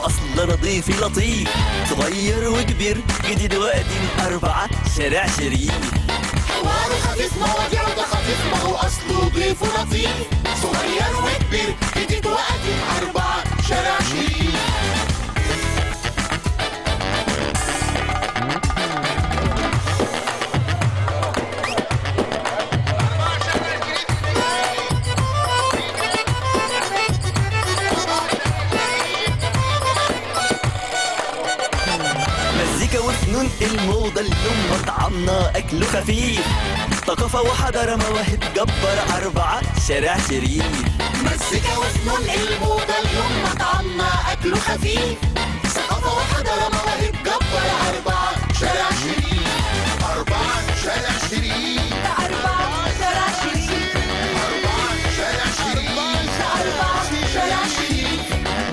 واصل رضيفي لطيف صغير وكبير جديد وقديم اربعه شارع شريف حوار خفيف مواضيع ده خفيف ما هو اصله ضيف لطيف صغير وكبير جديد وقديم اربعه شارع شريف مزيكا وفنون الموضة اليوم مطعمنا أكله خفيف ثقافة وحضارة مواهب جبار أربعة شارع شريف مزيكا وفنون الموضة اليوم مطعمنا أكله خفيف ثقافة وحضارة مواهب جبار أربعة شارع شريف أربعة شارع شريف أربعة شارع شريف أربعة شارع شريف أربعة شارع شريف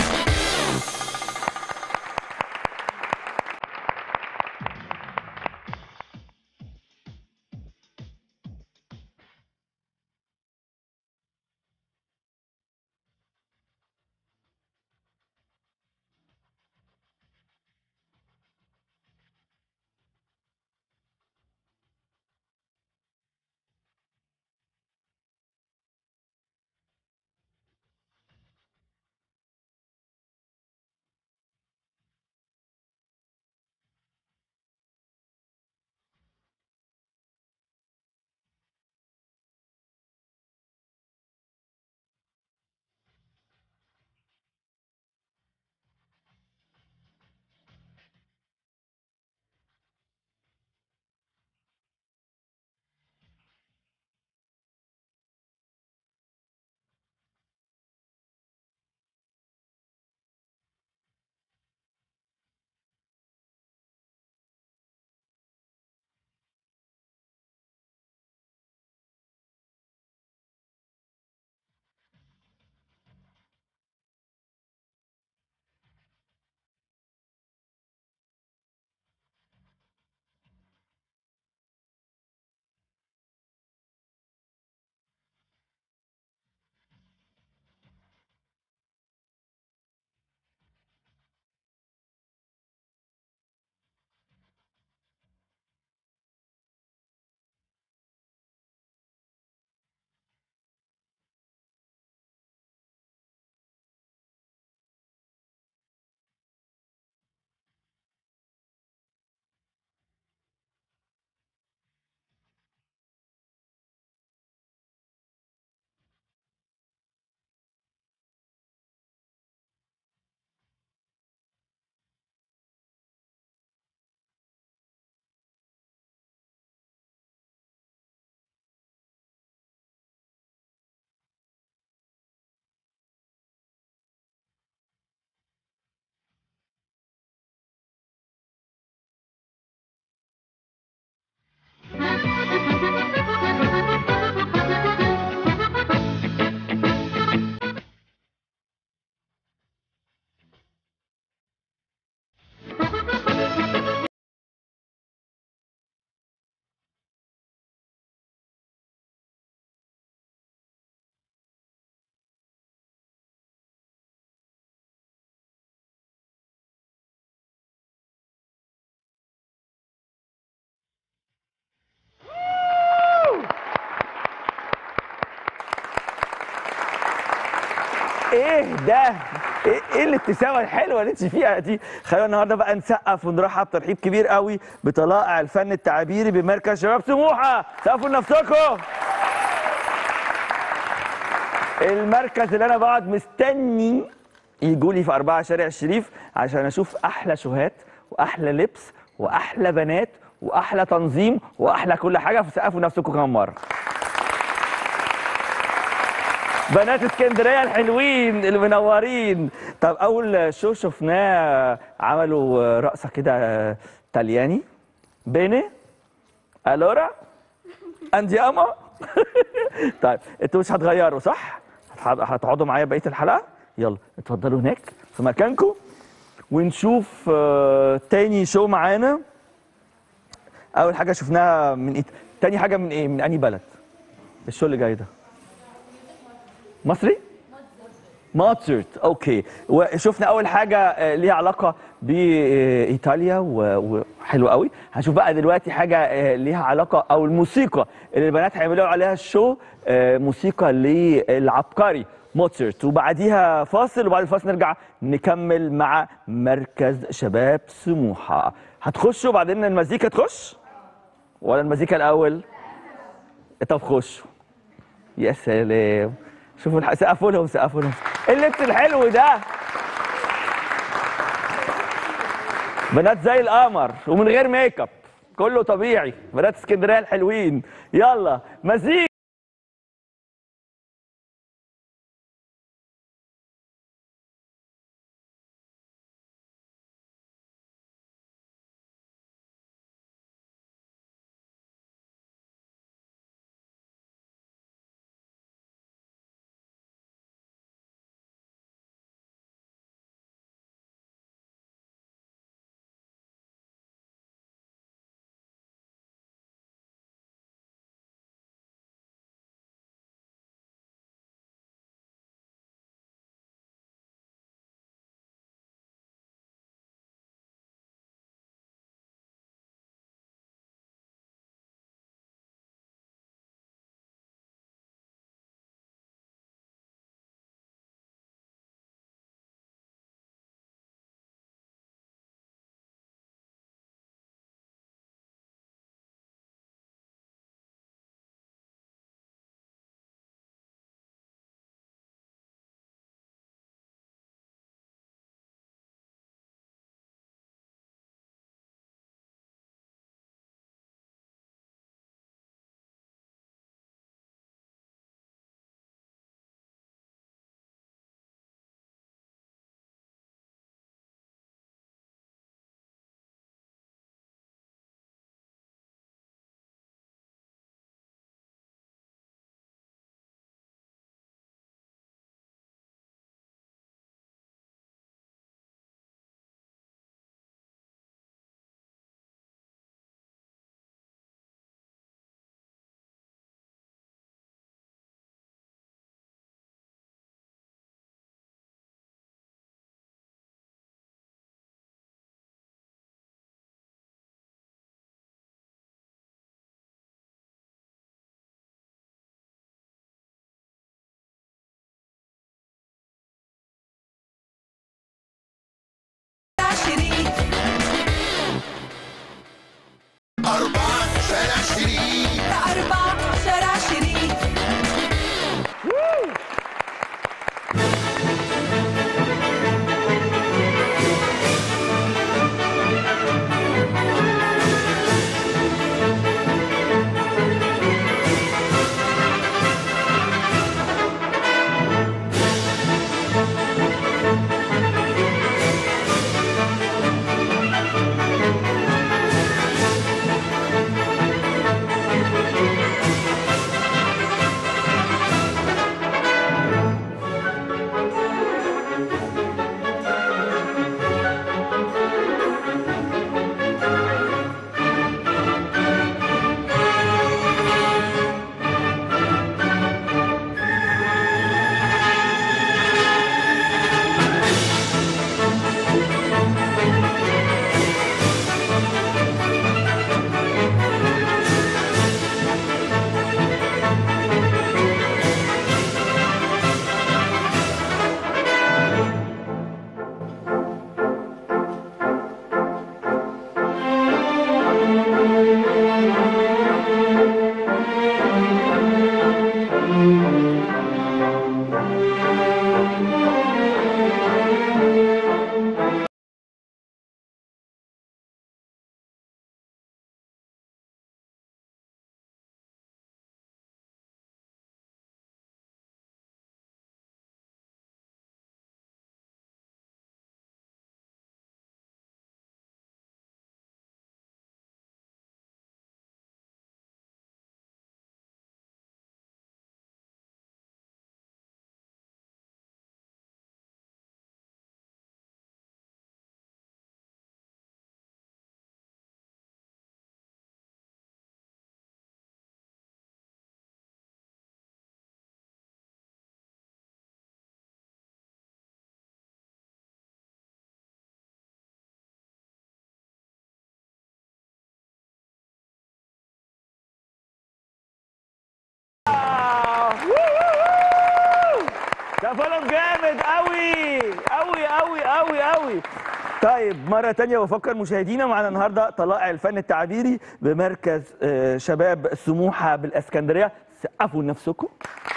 ايه ده ايه إيه الابتسامه الحلوه اللي انت فيها دي خلينا النهارده بقى نسقف ونرحب ترحيب كبير قوي بطلائع الفن التعبيري بمركز شباب سموحه سقفوا لنفسكم المركز اللي انا بقعد مستني يجوا لي في أربعة شارع الشريف عشان اشوف احلى شوهات واحلى لبس واحلى بنات واحلى تنظيم واحلى كل حاجه فسقفوا نفسكم كمان مره بنات اسكندريه الحلوين المنورين طب اول شو شفناه عملوا رقصه كده تالياني بيني الورا اندي اما طيب انتوا مش هتغيروا صح هتح- هتقعدوا معايا بقيه الحلقه يلا اتفضلوا هناك في مكانكم ونشوف آه، تاني شو معانا اول حاجه شفناها من إيه تاني حاجه من ايه من انهي بلد الشو اللي جاي ده مصري موتسرت اوكي وشفنا اول حاجه آه، ليها علاقه بايطاليا و- وحلو قوي هنشوف بقى دلوقتي حاجه آه، ليها علاقه او الموسيقى اللي البنات هيعملوا عليها الشو آه، موسيقى للعبقري موتسرت وبعديها فاصل وبعد الفاصل نرجع نكمل مع مركز شباب سموحه هتخشوا بعدين المزيكا تخش ولا المزيكا الاول طب خشوا يا سلام شوفوا الح... سقفوا لهم سقفوا لهم إيه اللبس الحلو ده بنات زي القمر ومن غير ميك اب كله طبيعي بنات اسكندريه الحلوين يلا مزيكا سقفلهم جامد قوي قوي قوي قوي قوي طيب مرة تانية بفكر مشاهدينا معنا النهاردة طلائع الفن التعبيري بمركز آه، شباب سموحة بالاسكندرية سقفوا لنفسكم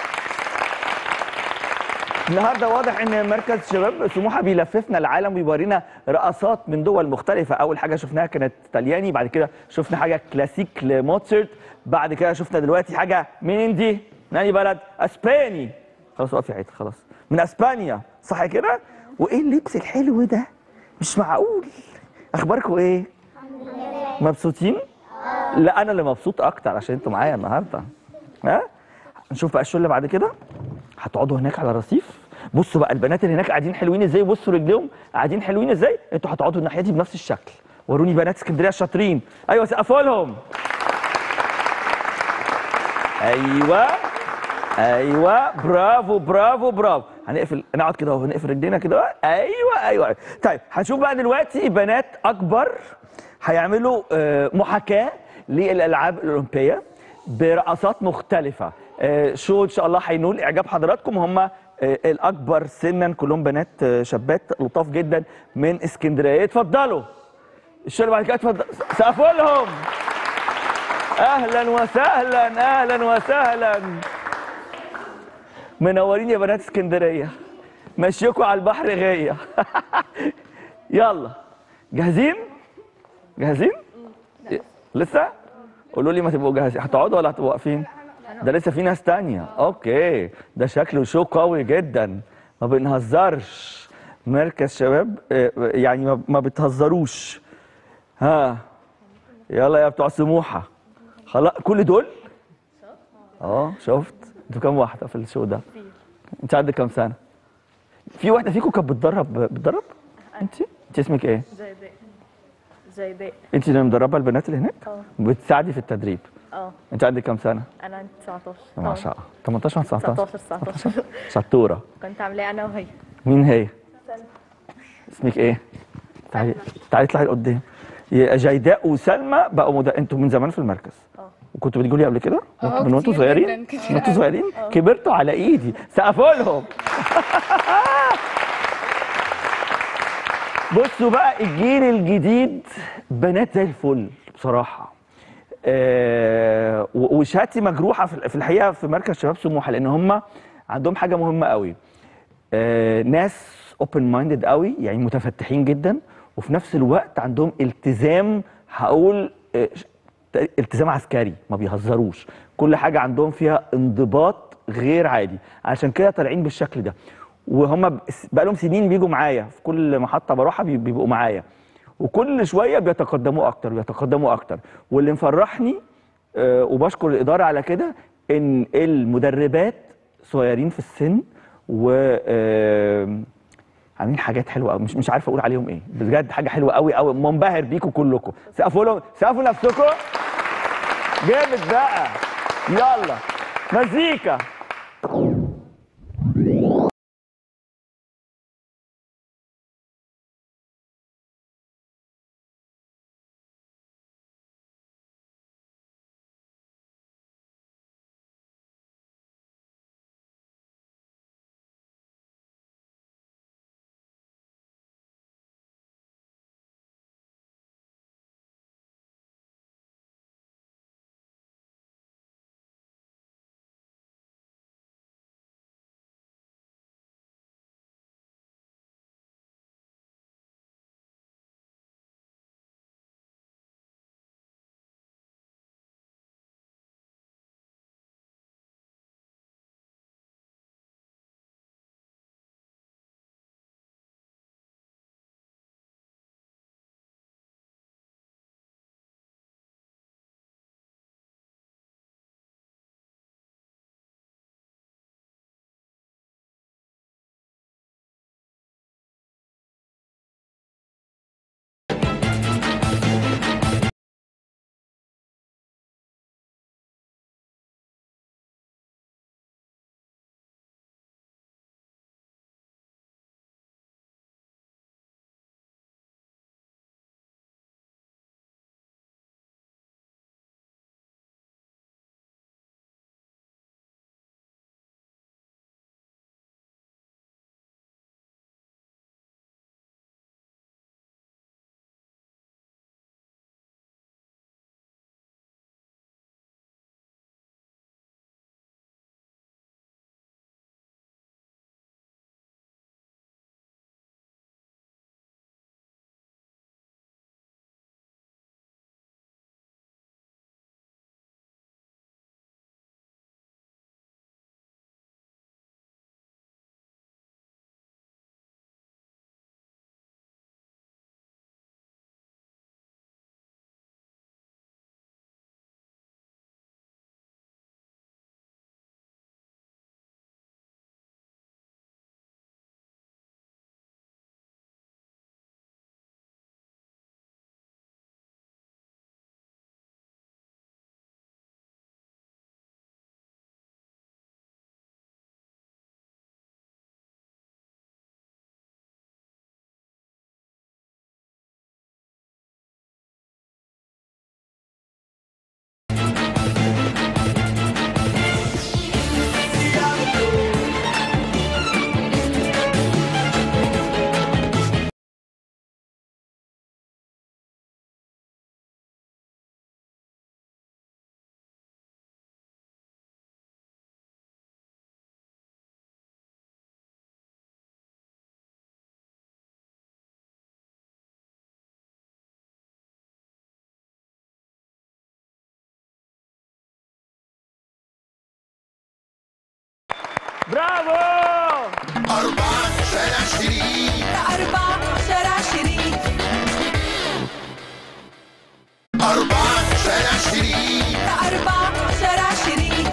النهارده واضح ان مركز شباب سموحه بيلففنا العالم ويورينا رقصات من دول مختلفه اول حاجه شفناها كانت طلياني بعد كده شفنا حاجه كلاسيك لموتسرت بعد كده شفنا دلوقتي حاجه منين دي من أي بلد اسباني خلاص وقف يا عيد خلاص من اسبانيا صح كده وايه اللبس الحلو ده مش معقول اخباركم ايه مبسوطين لا انا اللي مبسوط اكتر عشان انتوا معايا النهارده ها نشوف بقى الشله بعد كده هتقعدوا هناك على الرصيف بصوا بقى البنات اللي هناك قاعدين حلوين ازاي بصوا رجليهم قاعدين حلوين ازاي انتوا هتقعدوا الناحيه دي بنفس الشكل وروني بنات اسكندريه الشاطرين ايوه سقفوا لهم ايوه ايوه برافو برافو برافو هنقفل نقعد كده اهو نقفل رجلينا كده أهو. ايوه ايوه طيب هنشوف بقى دلوقتي بنات اكبر هيعملوا آه، محاكاه للالعاب الاولمبيه برقصات مختلفه آه، شو ان شاء الله هينول اعجاب حضراتكم هم آه، الاكبر سنا كلهم بنات آه، شابات لطاف جدا من اسكندريه اتفضلوا الشغل بعد كده اتفضل سقفوا لهم اهلا وسهلا اهلا وسهلا منورين يا بنات اسكندريه مشيكوا على البحر غيه يلا جاهزين جاهزين لسه قولوا لي ما تبقوا جاهزين هتقعدوا ولا هتبقوا واقفين ده لسه في ناس تانية اوكي ده شكله شو قوي جدا ما بنهزرش مركز شباب آه، يعني ما- ما بتهزروش ها يلا يا بتوع سموحه خلاص كل دول اه شفت انتوا كام واحده في الشو ده انت عندك كام سنه في واحده فيكم كانت بتدرب بتدرب انت انت اسمك ايه زي باء زي باء انت اللي مدربه البنات اللي هناك اه بتساعدي في التدريب اه انت عندك كام سنه انا عندي 19 ما شاء الله 18 ولا 19 19 19 شطوره كنت عاملاه انا وهي مين هي اسمك ايه تعالي تعالي اطلعي لقدام يا جيداء وسلمى بقوا مد... انتوا من زمان في المركز اه. وكنتوا بتقولي قبل كده اه، من وانتوا كتير صغيرين جدا، كتير من وانتوا قوي. صغيرين كبرتوا على ايدي سقفوا لهم بصوا بقى الجيل الجديد بنات زي الفل بصراحه آه، و- وشهادتي مجروحه في في الحقيقه في مركز شباب سموحه لان هم عندهم حاجه مهمه قوي آه، ناس اوبن مايندد قوي يعني متفتحين جدا وفي نفس الوقت عندهم التزام هقول آه، ش- التزام عسكري ما بيهزروش كل حاجه عندهم فيها انضباط غير عادي عشان كده طالعين بالشكل ده وهم بقى لهم سنين بيجوا معايا في كل محطه بروحها بي- بيبقوا معايا وكل شويه بيتقدموا اكتر بيتقدموا اكتر واللي مفرحني آه، وبشكر الاداره على كده ان المدربات صغيرين في السن و آه، عاملين حاجات حلوه قوي مش مش عارف اقول عليهم ايه بجد حاجه حلوه قوي قوي منبهر بيكم كلكم سقفوا لهم سقفوا نفسكم جامد بقى يلا مزيكا برافو أربعة شارع شريف أربعة شارع شريف أربعة شارع شريف أربعة شارع شريف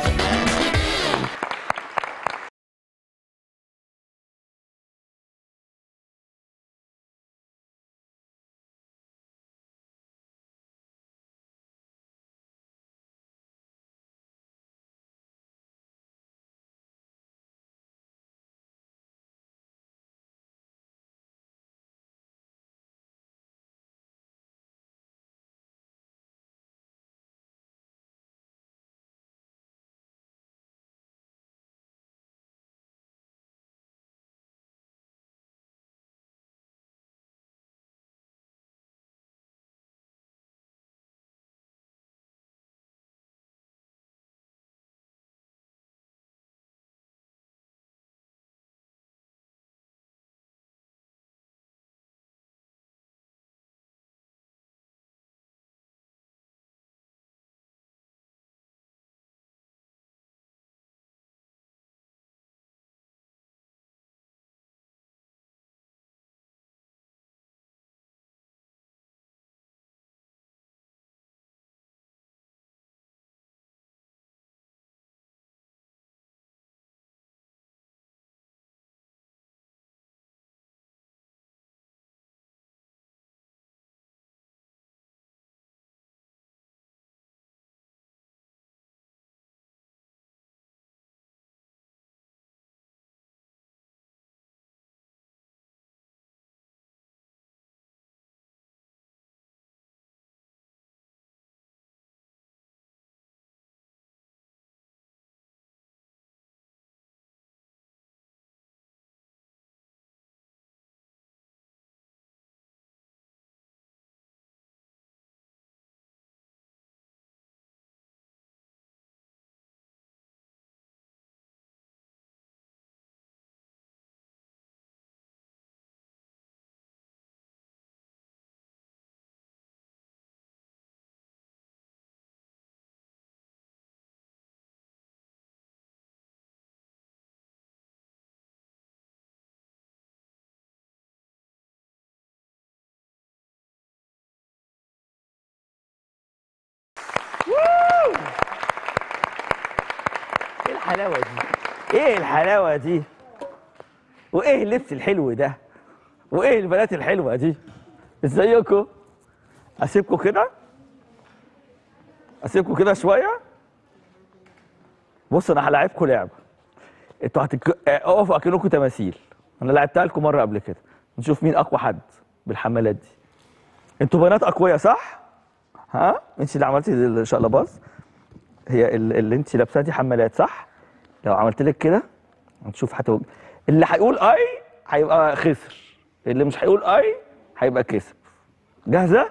ايه الحلاوه دي ايه الحلاوه دي وايه اللبس الحلو ده وايه البنات الحلوه دي ازيكم اسيبكم كده اسيبكم كده شويه بص انا هلاعبكم لعبه انتوا هتك... اقفوا اكنكم تماثيل انا لعبتها لكم مره قبل كده نشوف مين اقوى حد بالحمالات دي انتوا بنات اقوياء صح ها انت اللي عملتي الشقلباز هي ال- اللي انت لابساها دي حمالات صح لو عملت لك كده هنشوف هتوج... اللي هيقول اي هيبقى خسر اللي مش هيقول اي هيبقى كسب جاهزه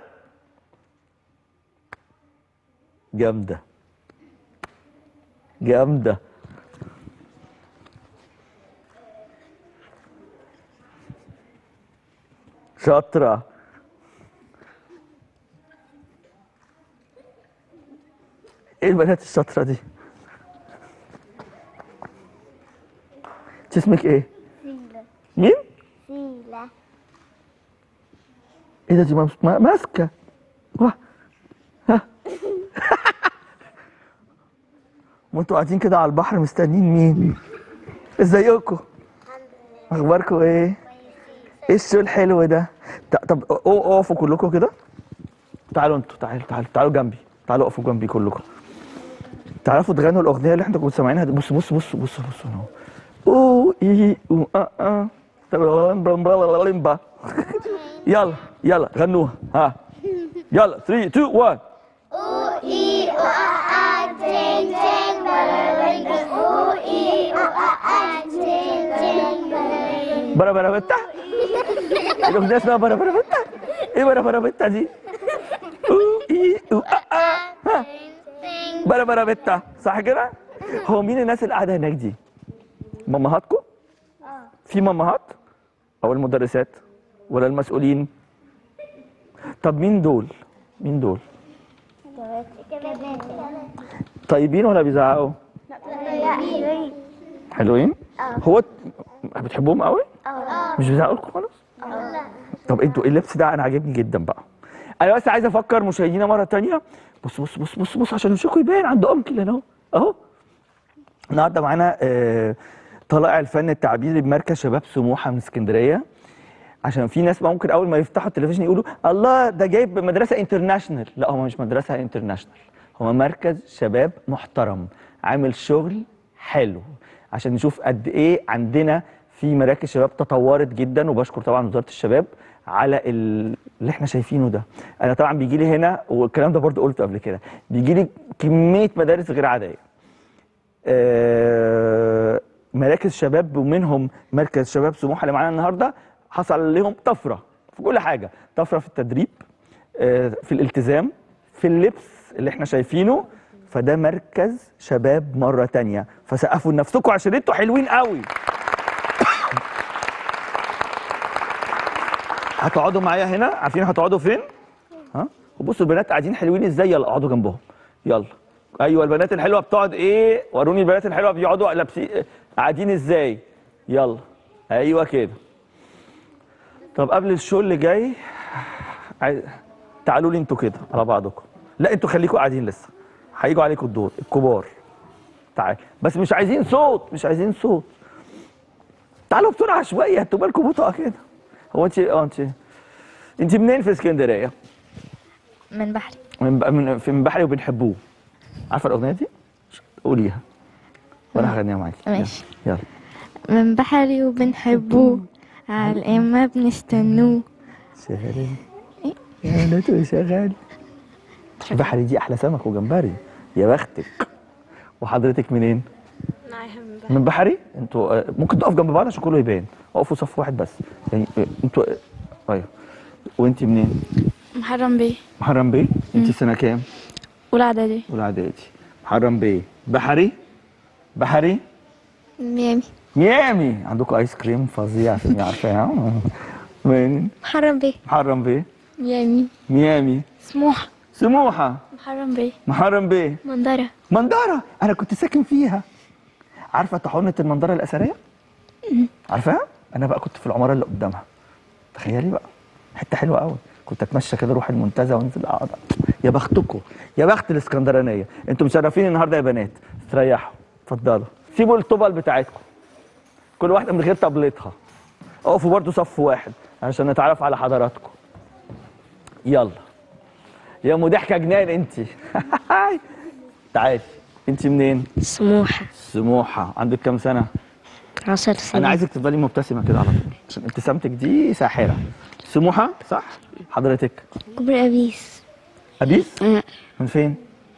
جامده جامده شاطره ايه البنات الشاطره دي انت اسمك ايه سيلة مين سيلة ايه ده دي ممس- ما- ماسكه واه. ها. وانتوا قاعدين كده على البحر مستنيين مين ازيكم اخباركم ايه ايه الشو الحلو ده ط- طب أو- اقفوا كلكم كده تعالوا انتوا تعالوا تعالوا تعالوا جنبي تعالوا اقفوا جنبي كلكم تعرفوا تغنوا الاغنيه اللي احنا كنا سامعينها دي بص بص بص بص بص اهو او اي او ا ا تبلمبا. يلا يلا غنوها ها يلا 3 2 1 برا برا بتا الاغنيه اسمها برا برا بتا ايه برا برا بتا دي او اي او ا ا ها برا برا بتا صح كده هو مين الناس اللي قاعده هناك دي مامهاتكم في مامهات او المدرسات ولا المسؤولين طب مين دول مين دول طيبين ولا بيزعقوا حلوين هو ت- بتحبوهم قوي مش بيزعقوا خالص طب انتوا ايه اللبس ده انا عاجبني جدا بقى انا بس عايز افكر مشاهدينا مره تانية بص بص بص بص بص عشان وشكوا يبان عند انكل هنا اهو اهو النهارده معانا آه، طلائع الفن التعبيري بمركز شباب سموحه من اسكندريه عشان في ناس ممكن اول ما يفتحوا التلفزيون يقولوا الله ده جايب مدرسه انترناشونال لا هو مش مدرسه انترناشونال هو مركز شباب محترم عامل شغل حلو عشان نشوف قد ايه عندنا في مراكز شباب تطورت جدا وبشكر طبعا وزاره الشباب على ال- اللي احنا شايفينه ده انا طبعا بيجي لي هنا والكلام ده برضو قلته قبل كده بيجي لي كميه مدارس غير عاديه آه، مراكز شباب ومنهم مركز شباب سموحه اللي معانا النهارده حصل لهم طفره في كل حاجه طفره في التدريب آه، في الالتزام في اللبس اللي احنا شايفينه فده مركز شباب مره تانية فسقفوا لنفسكم عشان انتوا حلوين قوي هتقعدوا معايا هنا عارفين هتقعدوا فين ها وبصوا البنات قاعدين حلوين ازاي يلا اقعدوا جنبهم يلا ايوه البنات الحلوه بتقعد ايه وروني البنات الحلوه بيقعدوا لابسين قاعدين ازاي يلا ايوه كده طب قبل الشو اللي جاي عايز... تعالوا لي انتوا كده على بعضكم لا انتوا خليكم قاعدين لسه هيجوا عليكم الدور الكبار تعال بس مش عايزين صوت مش عايزين صوت تعالوا بسرعه شويه انتوا بالكم بطاقه كده هو انت اه انت انت منين في اسكندريه؟ من بحري من ب- من في من بحري وبنحبوه عارفه الاغنيه دي؟ قوليها وانا هغنيها معاكي يلا. ماشي. يلا من بحري وبنحبوه على الإما بنستنوه شغال يا نتو شغال بحري دي احلى سمك وجمبري يا بختك وحضرتك منين؟ من بحري انتوا آه، ممكن تقف جنب بعض عشان كله يبان اقفوا صف واحد بس يعني آه، انتوا آه، ايوه وانت منين؟ محرم بيه محرم بيه انت سنه كام؟ أولى إعدادي اولى اعدادي محرم بيه بحري بحري ميامي ميامي عندكم ايس كريم فظيع عشان عارفاها من محرم بيه محرم بيه ميامي ميامي سموحة سموحه محرم بيه محرم بيه منظرة منظره انا كنت ساكن فيها عارفه طاحونه المنظره الاثريه عارفاها انا بقى كنت في العماره اللي قدامها تخيلي بقى حته حلوه قوي كنت اتمشى كده اروح المنتزه وانزل اقعد يا بختكم يا بخت الاسكندرانيه انتوا مشرفين النهارده يا بنات استريحوا اتفضلوا سيبوا الطبل بتاعتكم كل واحده من غير طبلتها اقفوا برضو صف واحد عشان نتعرف على حضراتكم يلا يا ام ضحكه جنان انت تعالي انت منين سموحة سموحه عندك كام سنه عشر سنين انا عايزك تفضلي مبتسمه كده على طول عشان ابتسامتك دي ساحره سموحه صح حضرتك كبر أبيس ابيس من فين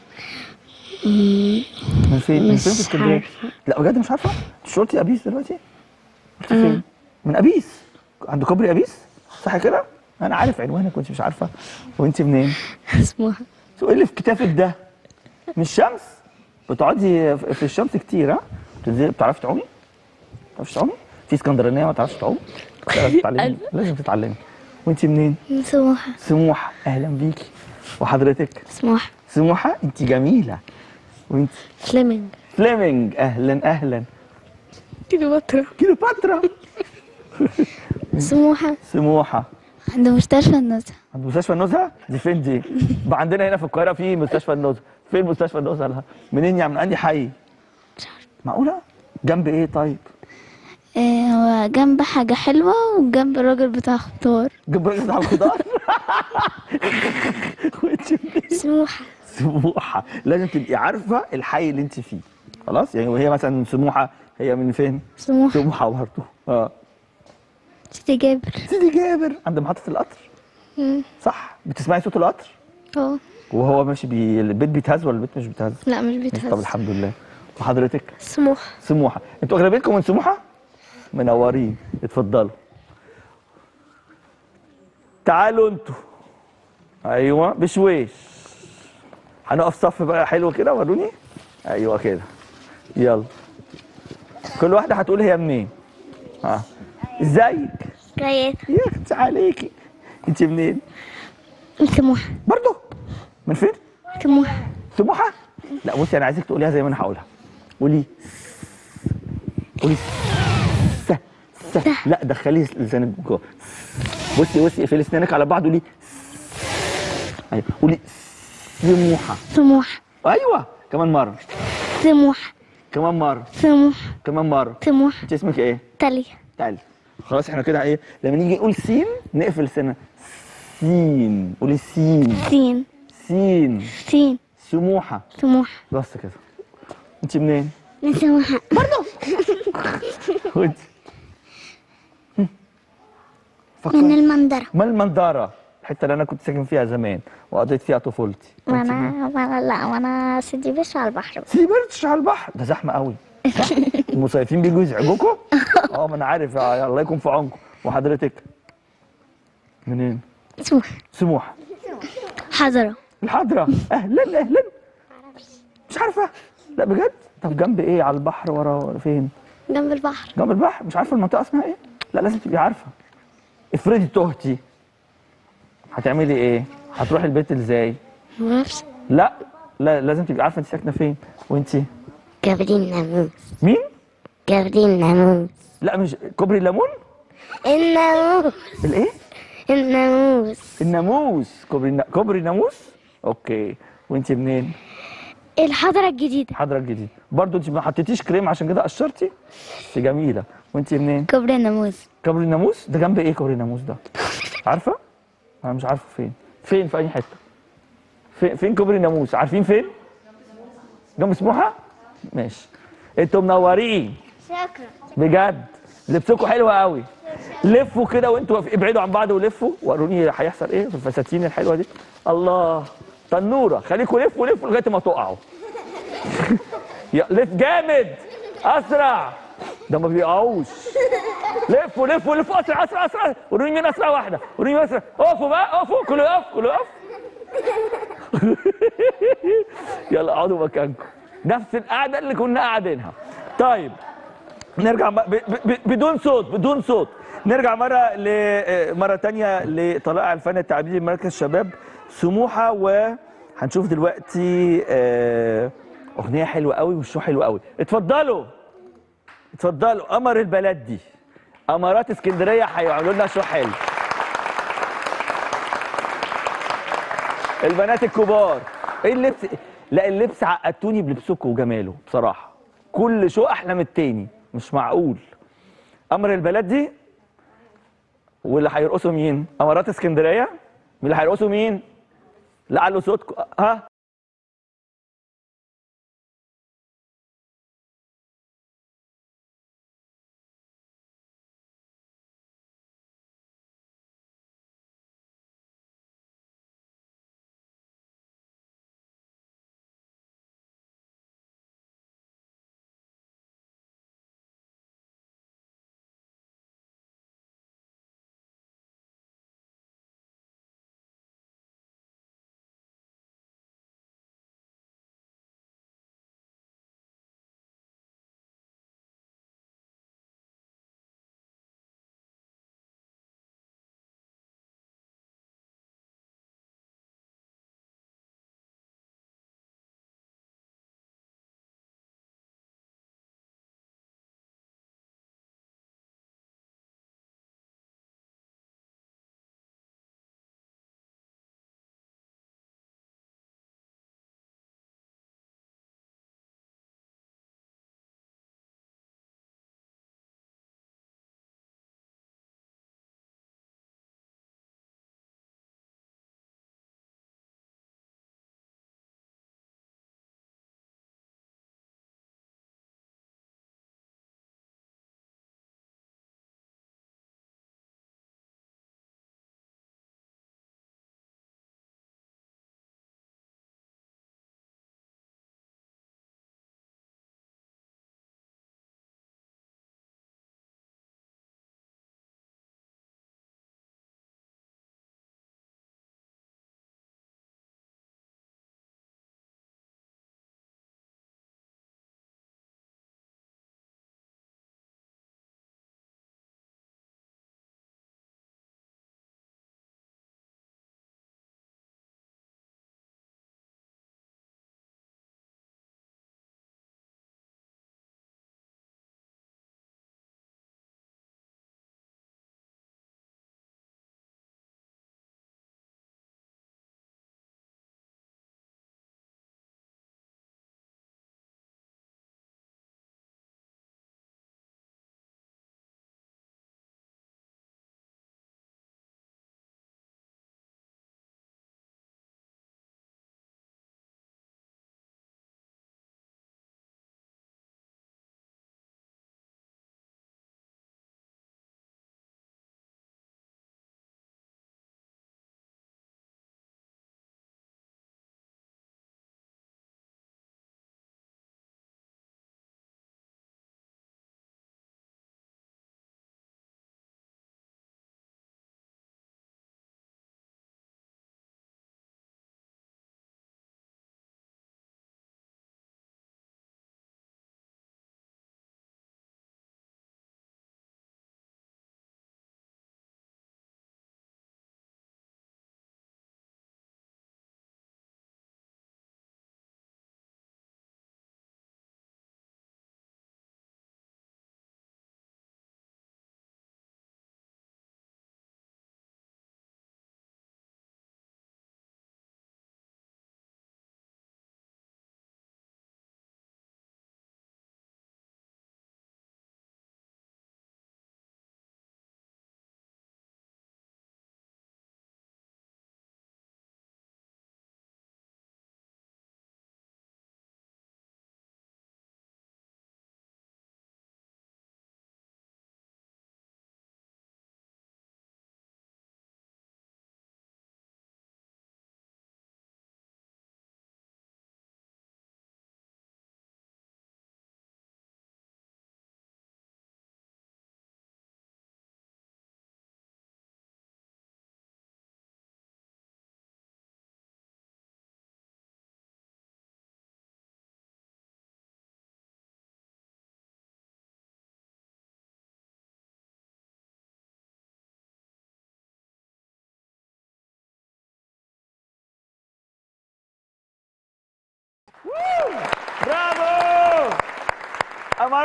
من فين من فين في اسكندريه عارفة. لا بجد مش عارفه مش قلتي ابيس دلوقتي قلت فين من ابيس عند كوبري ابيس صح كده انا عارف عنوانك وانت مش عارفه وانت منين سموحة سو ايه اللي في كتافك ده مش شمس بتقعدي في الشمس كتير ها بتنزلي بتعرفي تعومي بتعرفي تعومي في اسكندرانيه ما تعرفش تعوم لازم تتعلمي لازم تتعلمي وانت منين سموحة سموحه اهلا بيكي وحضرتك سموحة سموحه انت جميله وانت فليمنج فليمنج اهلا اهلا كليوباترا كيلوباترا سموحة سموحه عند مستشفى النزهة عند مستشفى النزهه دي فين دي بقى عندنا هنا في القاهره في مستشفى النزهه فين مستشفى النزهه لها منين يعني من انهي حي معقوله جنب ايه طيب آه، هو جنب حاجة حلوة وجنب الراجل بتاع خضار جنب راجل بتاع الخضار وانت منين؟ سموحة سموحه لازم تبقي عارفه الحي اللي انت فيه خلاص يعني وهي مثلا من سموحه هي من فين سموحة سموحه برضه اه سيدي جابر سيدي جابر عند محطه القطر مم. صح بتسمعي صوت القطر اه وهو ماشي بي... البيت بيتهز ولا البيت مش بيتهز لا مش طب بيتهز الحمد لله وحضرتك سموحة سموحه انتوا اغلبيتكم من سموحه منورين اتفضلوا تعالوا انتوا ايوه بشويش هنقف صف بقى حلو كده وروني ايوه كده يلا كل واحده هتقول هي منين ها ازيك جاية يا اختي عليكي انت منين سموحة برضو من فين سموحة سموحه لا بصي انا عايزك تقوليها زي ما انا هقولها قولي قولي لسه لا دخلي لسانك جوه بصي بصي اقفلي اسنانك على بعض قولي ايوه قولي سموحه طموح ايوه كمان مره طموح كمان مره طموح كمان مره طموح انت اسمك ايه تالية تعالي خلاص احنا كده ايه لما نيجي نقول سين نقفل سنة سين قولي سين سين سين سين سموحة طموح بس كده انت منين؟ نسموها وانت هم. من فكر المنظرة ما المنظرة الحتة اللي انا كنت ساكن فيها زمان وقضيت فيها طفولتي وانا وانا لا وانا سيدي بش على البحر سيدي بردش على البحر ده زحمة قوي صح؟ المصيفين بيجوا يزعجوكوا؟ اه ما انا عارف يا الله يكون في عونكم وحضرتك منين؟ اسمه سموحة حضرة الحضرة اهلا اهلا مش عارفة لا بجد طب جنب ايه على البحر ورا ولا فين جنب البحر جنب البحر مش عارفة المنطقة اسمها ايه لا لازم تبقي عارفة افرضي تهتي هتعملي ايه هتروحي البيت ازاي نفس لا لا لازم تبقي عارفة انت ساكنة فين وانت جابرين ناموس مين جابرين ناموس لا مش كوبري الليمون الناموس الايه الناموس الناموس كوبري النا... كوبري الناموس اوكي وانت منين الحضرة الجديدة حضرة الجديد برضو انت ما حطيتيش كريم عشان كده قشرتي بس جميلة وانت منين كوبري الناموس كوبري الناموس ده جنب ايه كوبري الناموس ده عارفه انا مش عارفه فين فين في اي حته فين فين كوبري الناموس عارفين فين جنب سموحه ماشي انتوا منورين شكرا بجد لبسكم حلو قوي لفوا كده وانتوا واقفين- ابعدوا عن بعض ولفوا وروني هيحصل ايه في الفساتين الحلوه دي الله تنوره خليكم لفوا لفوا لغايه ما تقعوا يا- لف جامد اسرع ده ما بيقعوش لفوا لفوا لفوا اسرع اسرع اسرع وروني مين اسرع واحده وروني مين اسرع اقفوا بقى اقفوا كله يقف كله يقف يلا اقعدوا مكانكم نفس القعده اللي كنا قاعدينها طيب نرجع م- ب- ب- بدون صوت بدون صوت نرجع مره ل آه، مره تانية لطلائع الفن التعبيري مركز شباب سموحه وهنشوف دلوقتي آه، اغنيه حلوه قوي والشو حلو قوي اتفضلوا اتفضلوا قمر البلد دي امارات اسكندريه هيعملوا لنا شو حلو البنات الكبار ايه اللبس لا اللبس عقدتوني بلبسكم وجماله بصراحه كل شو احلى من التاني مش معقول امر البلد دي واللي هيرقصوا مين امارات اسكندريه مين اللي هيرقصوا مين لعلوا صوتكم ها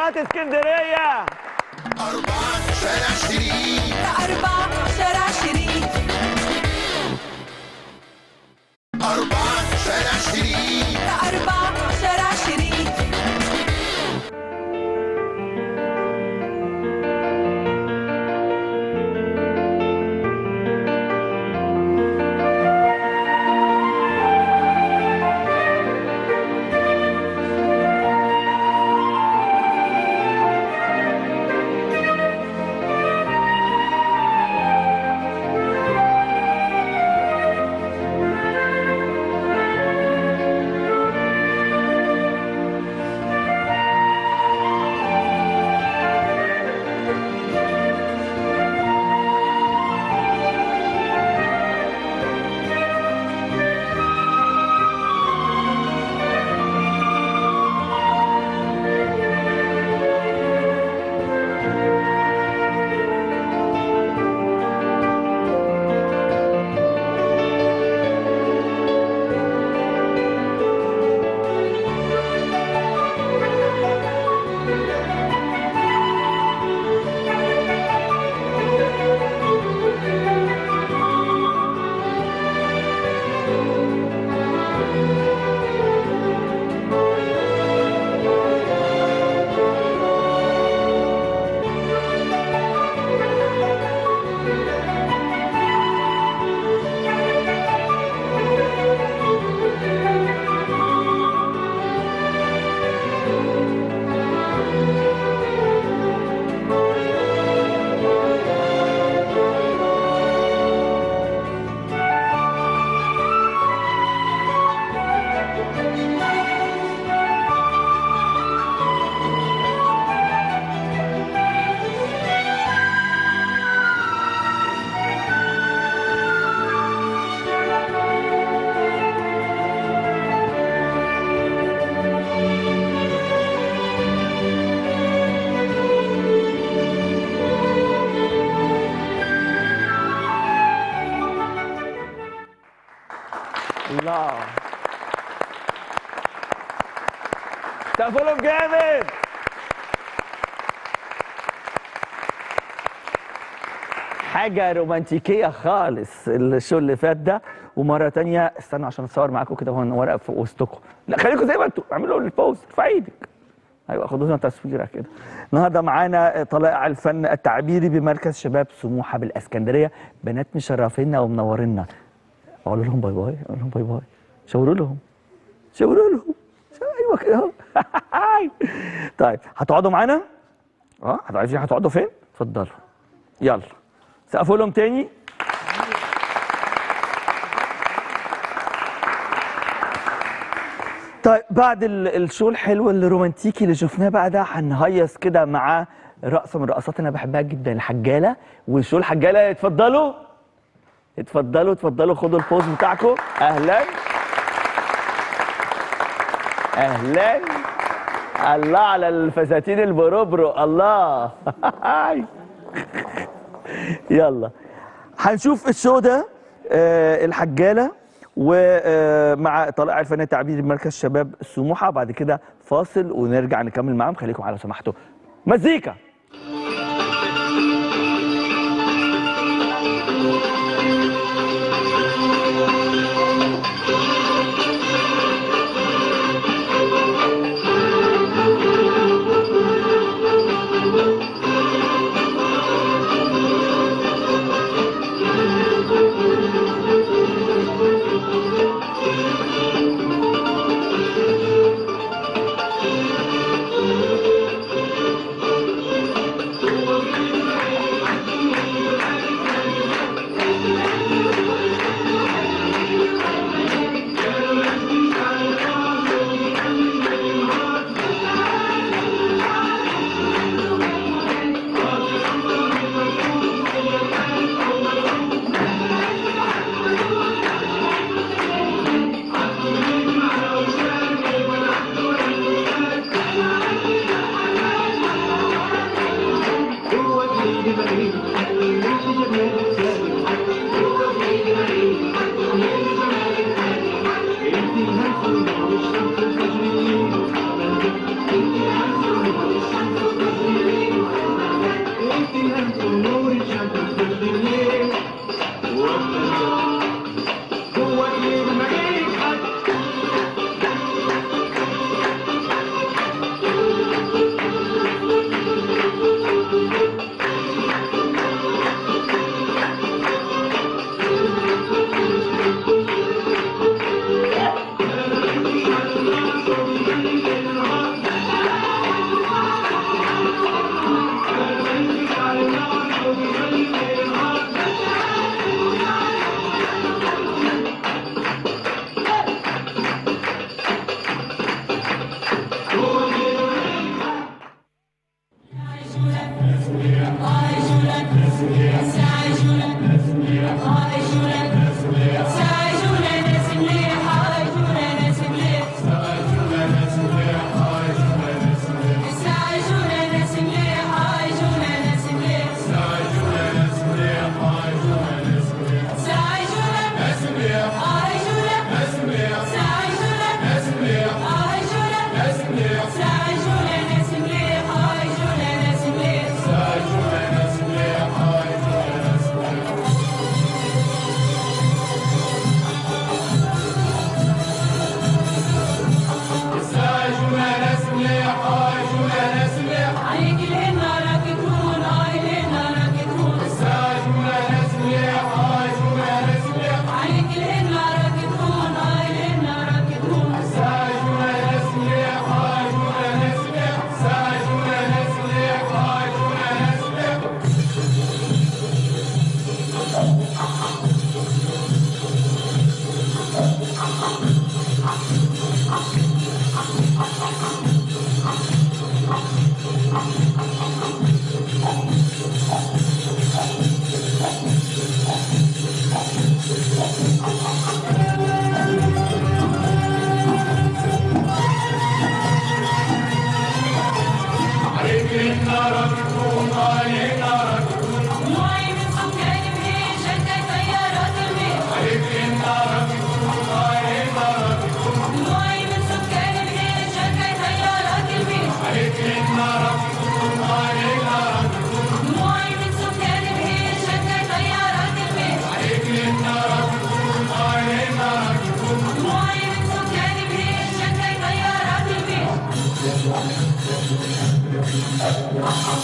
بنات اسكندريه أربعة شارع شريف أربعة شارع شريف أربعة شارع شريف أربعة شارع شريف الله سقفوا جامد حاجة رومانتيكية خالص الشو اللي فات ده ومرة تانية استنوا عشان اتصور معاكم كده وانا ورقة في وسطكم لا خليكم زي ما انتوا اعملوا البوز ارفع ايدك ايوه خدوا لنا تصويره كده النهارده معانا طلائع الفن التعبيري بمركز شباب سموحه بالاسكندريه بنات مشرفينا ومنورينا اقول لهم باي باي اقول لهم باي باي شاوروا لهم شاوروا لهم شاور- ايوه كده اهو طيب هتقعدوا معانا اه هتبقوا عارفين هتقعدوا فين اتفضلوا يلا سقفوا لهم تاني طيب بعد ال- الشو الحلو الرومانتيكي اللي شفناه بقى ده هنهيص كده مع رقصه من الرقصات اللي انا بحبها جدا الحجاله والشو الحجاله اتفضلوا اتفضلوا اتفضلوا خدوا البوز بتاعكم اهلا اهلا الله على الفساتين البروبرو الله يلا هنشوف الشو ده آه، الحجاله ومع طلائع الفن التعبيري بمركز شباب سموحه بعد كده فاصل ونرجع نكمل معاهم خليكم على سماحته مزيكا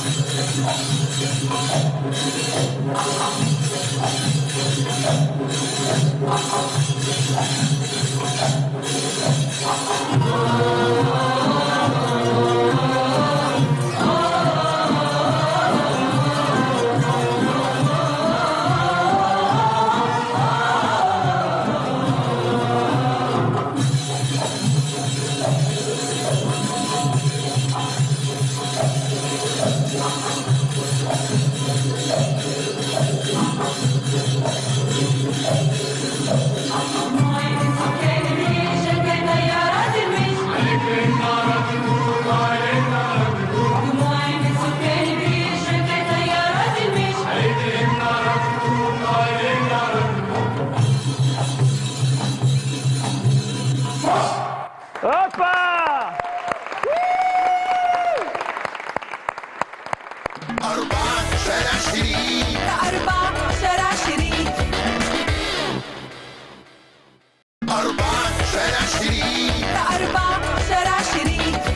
هوبا أربعة شارع شريف أربعة شارع شريف أربعة شارع شريف أربعة شارع شريف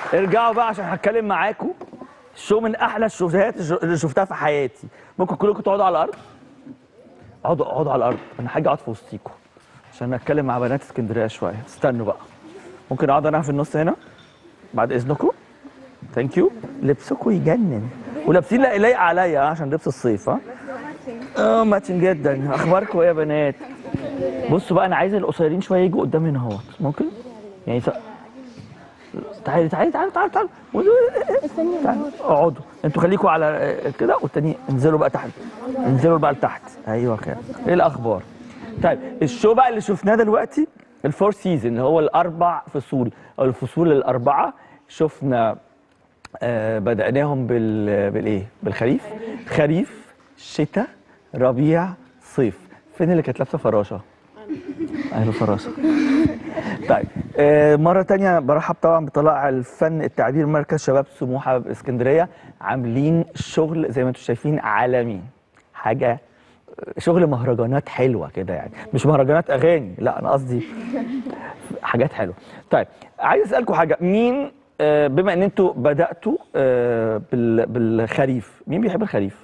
ارجعوا بقى عشان هتكلم معاكم شو من احلى الشوفات اللي شفتها في حياتي ممكن كلكم تقعدوا على الارض اقعدوا اقعدوا على الارض انا هاجي اقعد في وسطيكم عشان اتكلم مع بنات اسكندريه شويه استنوا بقى ممكن اقعد انا في النص هنا بعد اذنكم ثانك يو لبسكم يجنن ولابسين لا لايق عليا آه، عشان لبس الصيف ها اه ماتشن جدا اخباركم ايه يا بنات بصوا بقى انا عايز القصيرين شويه يجوا قدامي هنا اهوت ممكن يعني س... تعالي تعالي تعالي تعالي تعالي تعالي. اقعدوا انتوا خليكوا على آه، كده والتاني انزلوا بقى تحت انزلوا بقى لتحت ايوه كده ايه الاخبار طيب الشو بقى اللي شفناه دلوقتي الفور سيزون اللي هو الاربع فصول او الفصول الاربعه شفنا آه بدأناهم بال بالايه بالخريف خريف شتاء ربيع صيف فين اللي كانت لابسه فراشه اهلا فراشه طيب آه مرة تانية برحب طبعا بطلائع الفن التعبير مركز شباب سموحة باسكندرية عاملين شغل زي ما انتم شايفين عالمي حاجة شغل مهرجانات حلوة كده يعني مش مهرجانات أغاني لا أنا قصدي حاجات حلوة طيب عايز أسألكم حاجة مين آه، بما ان انتوا بدأتوا آه، بال- بالخريف مين بيحب الخريف؟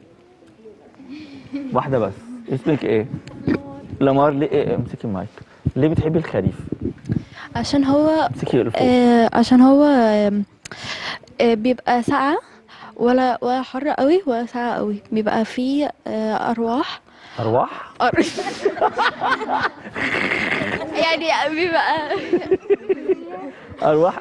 واحدة بس اسمك ايه؟ لمار ليه ايه امسكي المايك ليه بتحبي الخريف؟ عشان هو امسكي الفوق آه عشان هو آم، آه بيبقى ساقعة ولا ولا حر قوي ولا ساقعة قوي بيبقى فيه آه أرواح أرواح؟ أر... يعني بيبقى أرواح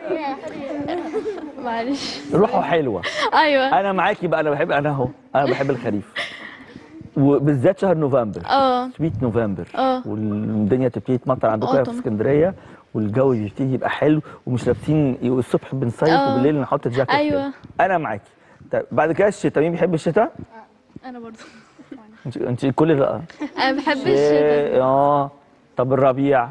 معلش روحه حلوة أيوه أنا معاكي بقى أنا بحب أنا أهو أنا بحب الخريف وبالذات شهر نوفمبر اه سويت نوفمبر اه. والدنيا تبتدي تمطر عندكم هنا في autumn. اسكندريه والجو يبتدي يبقى حلو ومش لابسين الصبح بنصيف اه. وبالليل نحط جاكيت أيوه. كده. انا معاكي طيب بعد كده الشتاء مين بيحب الشتاء؟ أنا برضو انت انت كل لا أنا بحب الشتاء اه طب الربيع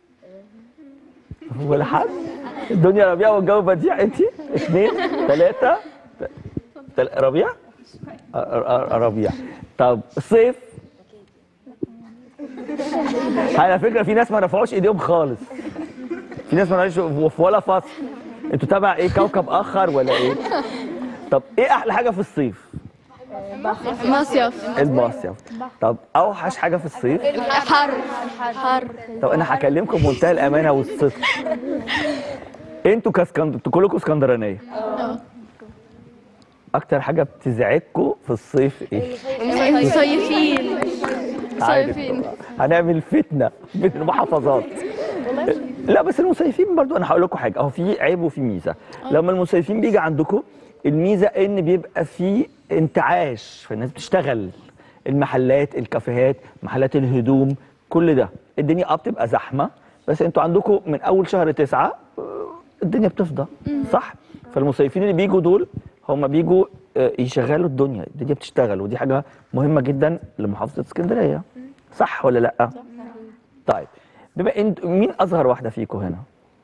ولا حد الدنيا ربيع والجو بديع انت اثنين ثلاثة تل... ربيع أ- أ- أ- ربيع طب الصيف على فكرة في ناس ما رفعوش ايديهم خالص في ناس ما رفعوش في ولا فصل انتوا تبع ايه كوكب اخر ولا ايه طب ايه احلى حاجة في الصيف مصيف المصيف طب اوحش حاجة في الصيف حر حر طب انا هكلمكم بمنتهى الامانه والصدق انتوا كاسكندر انتوا كلكم اسكندرانيه اكتر حاجه بتزعجكم في الصيف ايه مصيفين عارف مصيفين. بقى. هنعمل فتنه بين المحافظات لا بس المصيفين برضو انا هقول لكم حاجه اهو في عيب وفي ميزه لما المصيفين بيجي عندكم الميزه ان بيبقى في انتعاش فالناس بتشتغل المحلات الكافيهات محلات الهدوم كل ده الدنيا اه بتبقى زحمه بس انتوا عندكم من اول شهر تسعة آه، الدنيا بتفضى صح فالمصيفين اللي بيجوا دول هم بيجوا آه، يشغلوا الدنيا الدنيا بتشتغل ودي حاجه مهمه جدا لمحافظه اسكندريه صح ولا لا طيب بما انت مين اصغر واحده فيكم هنا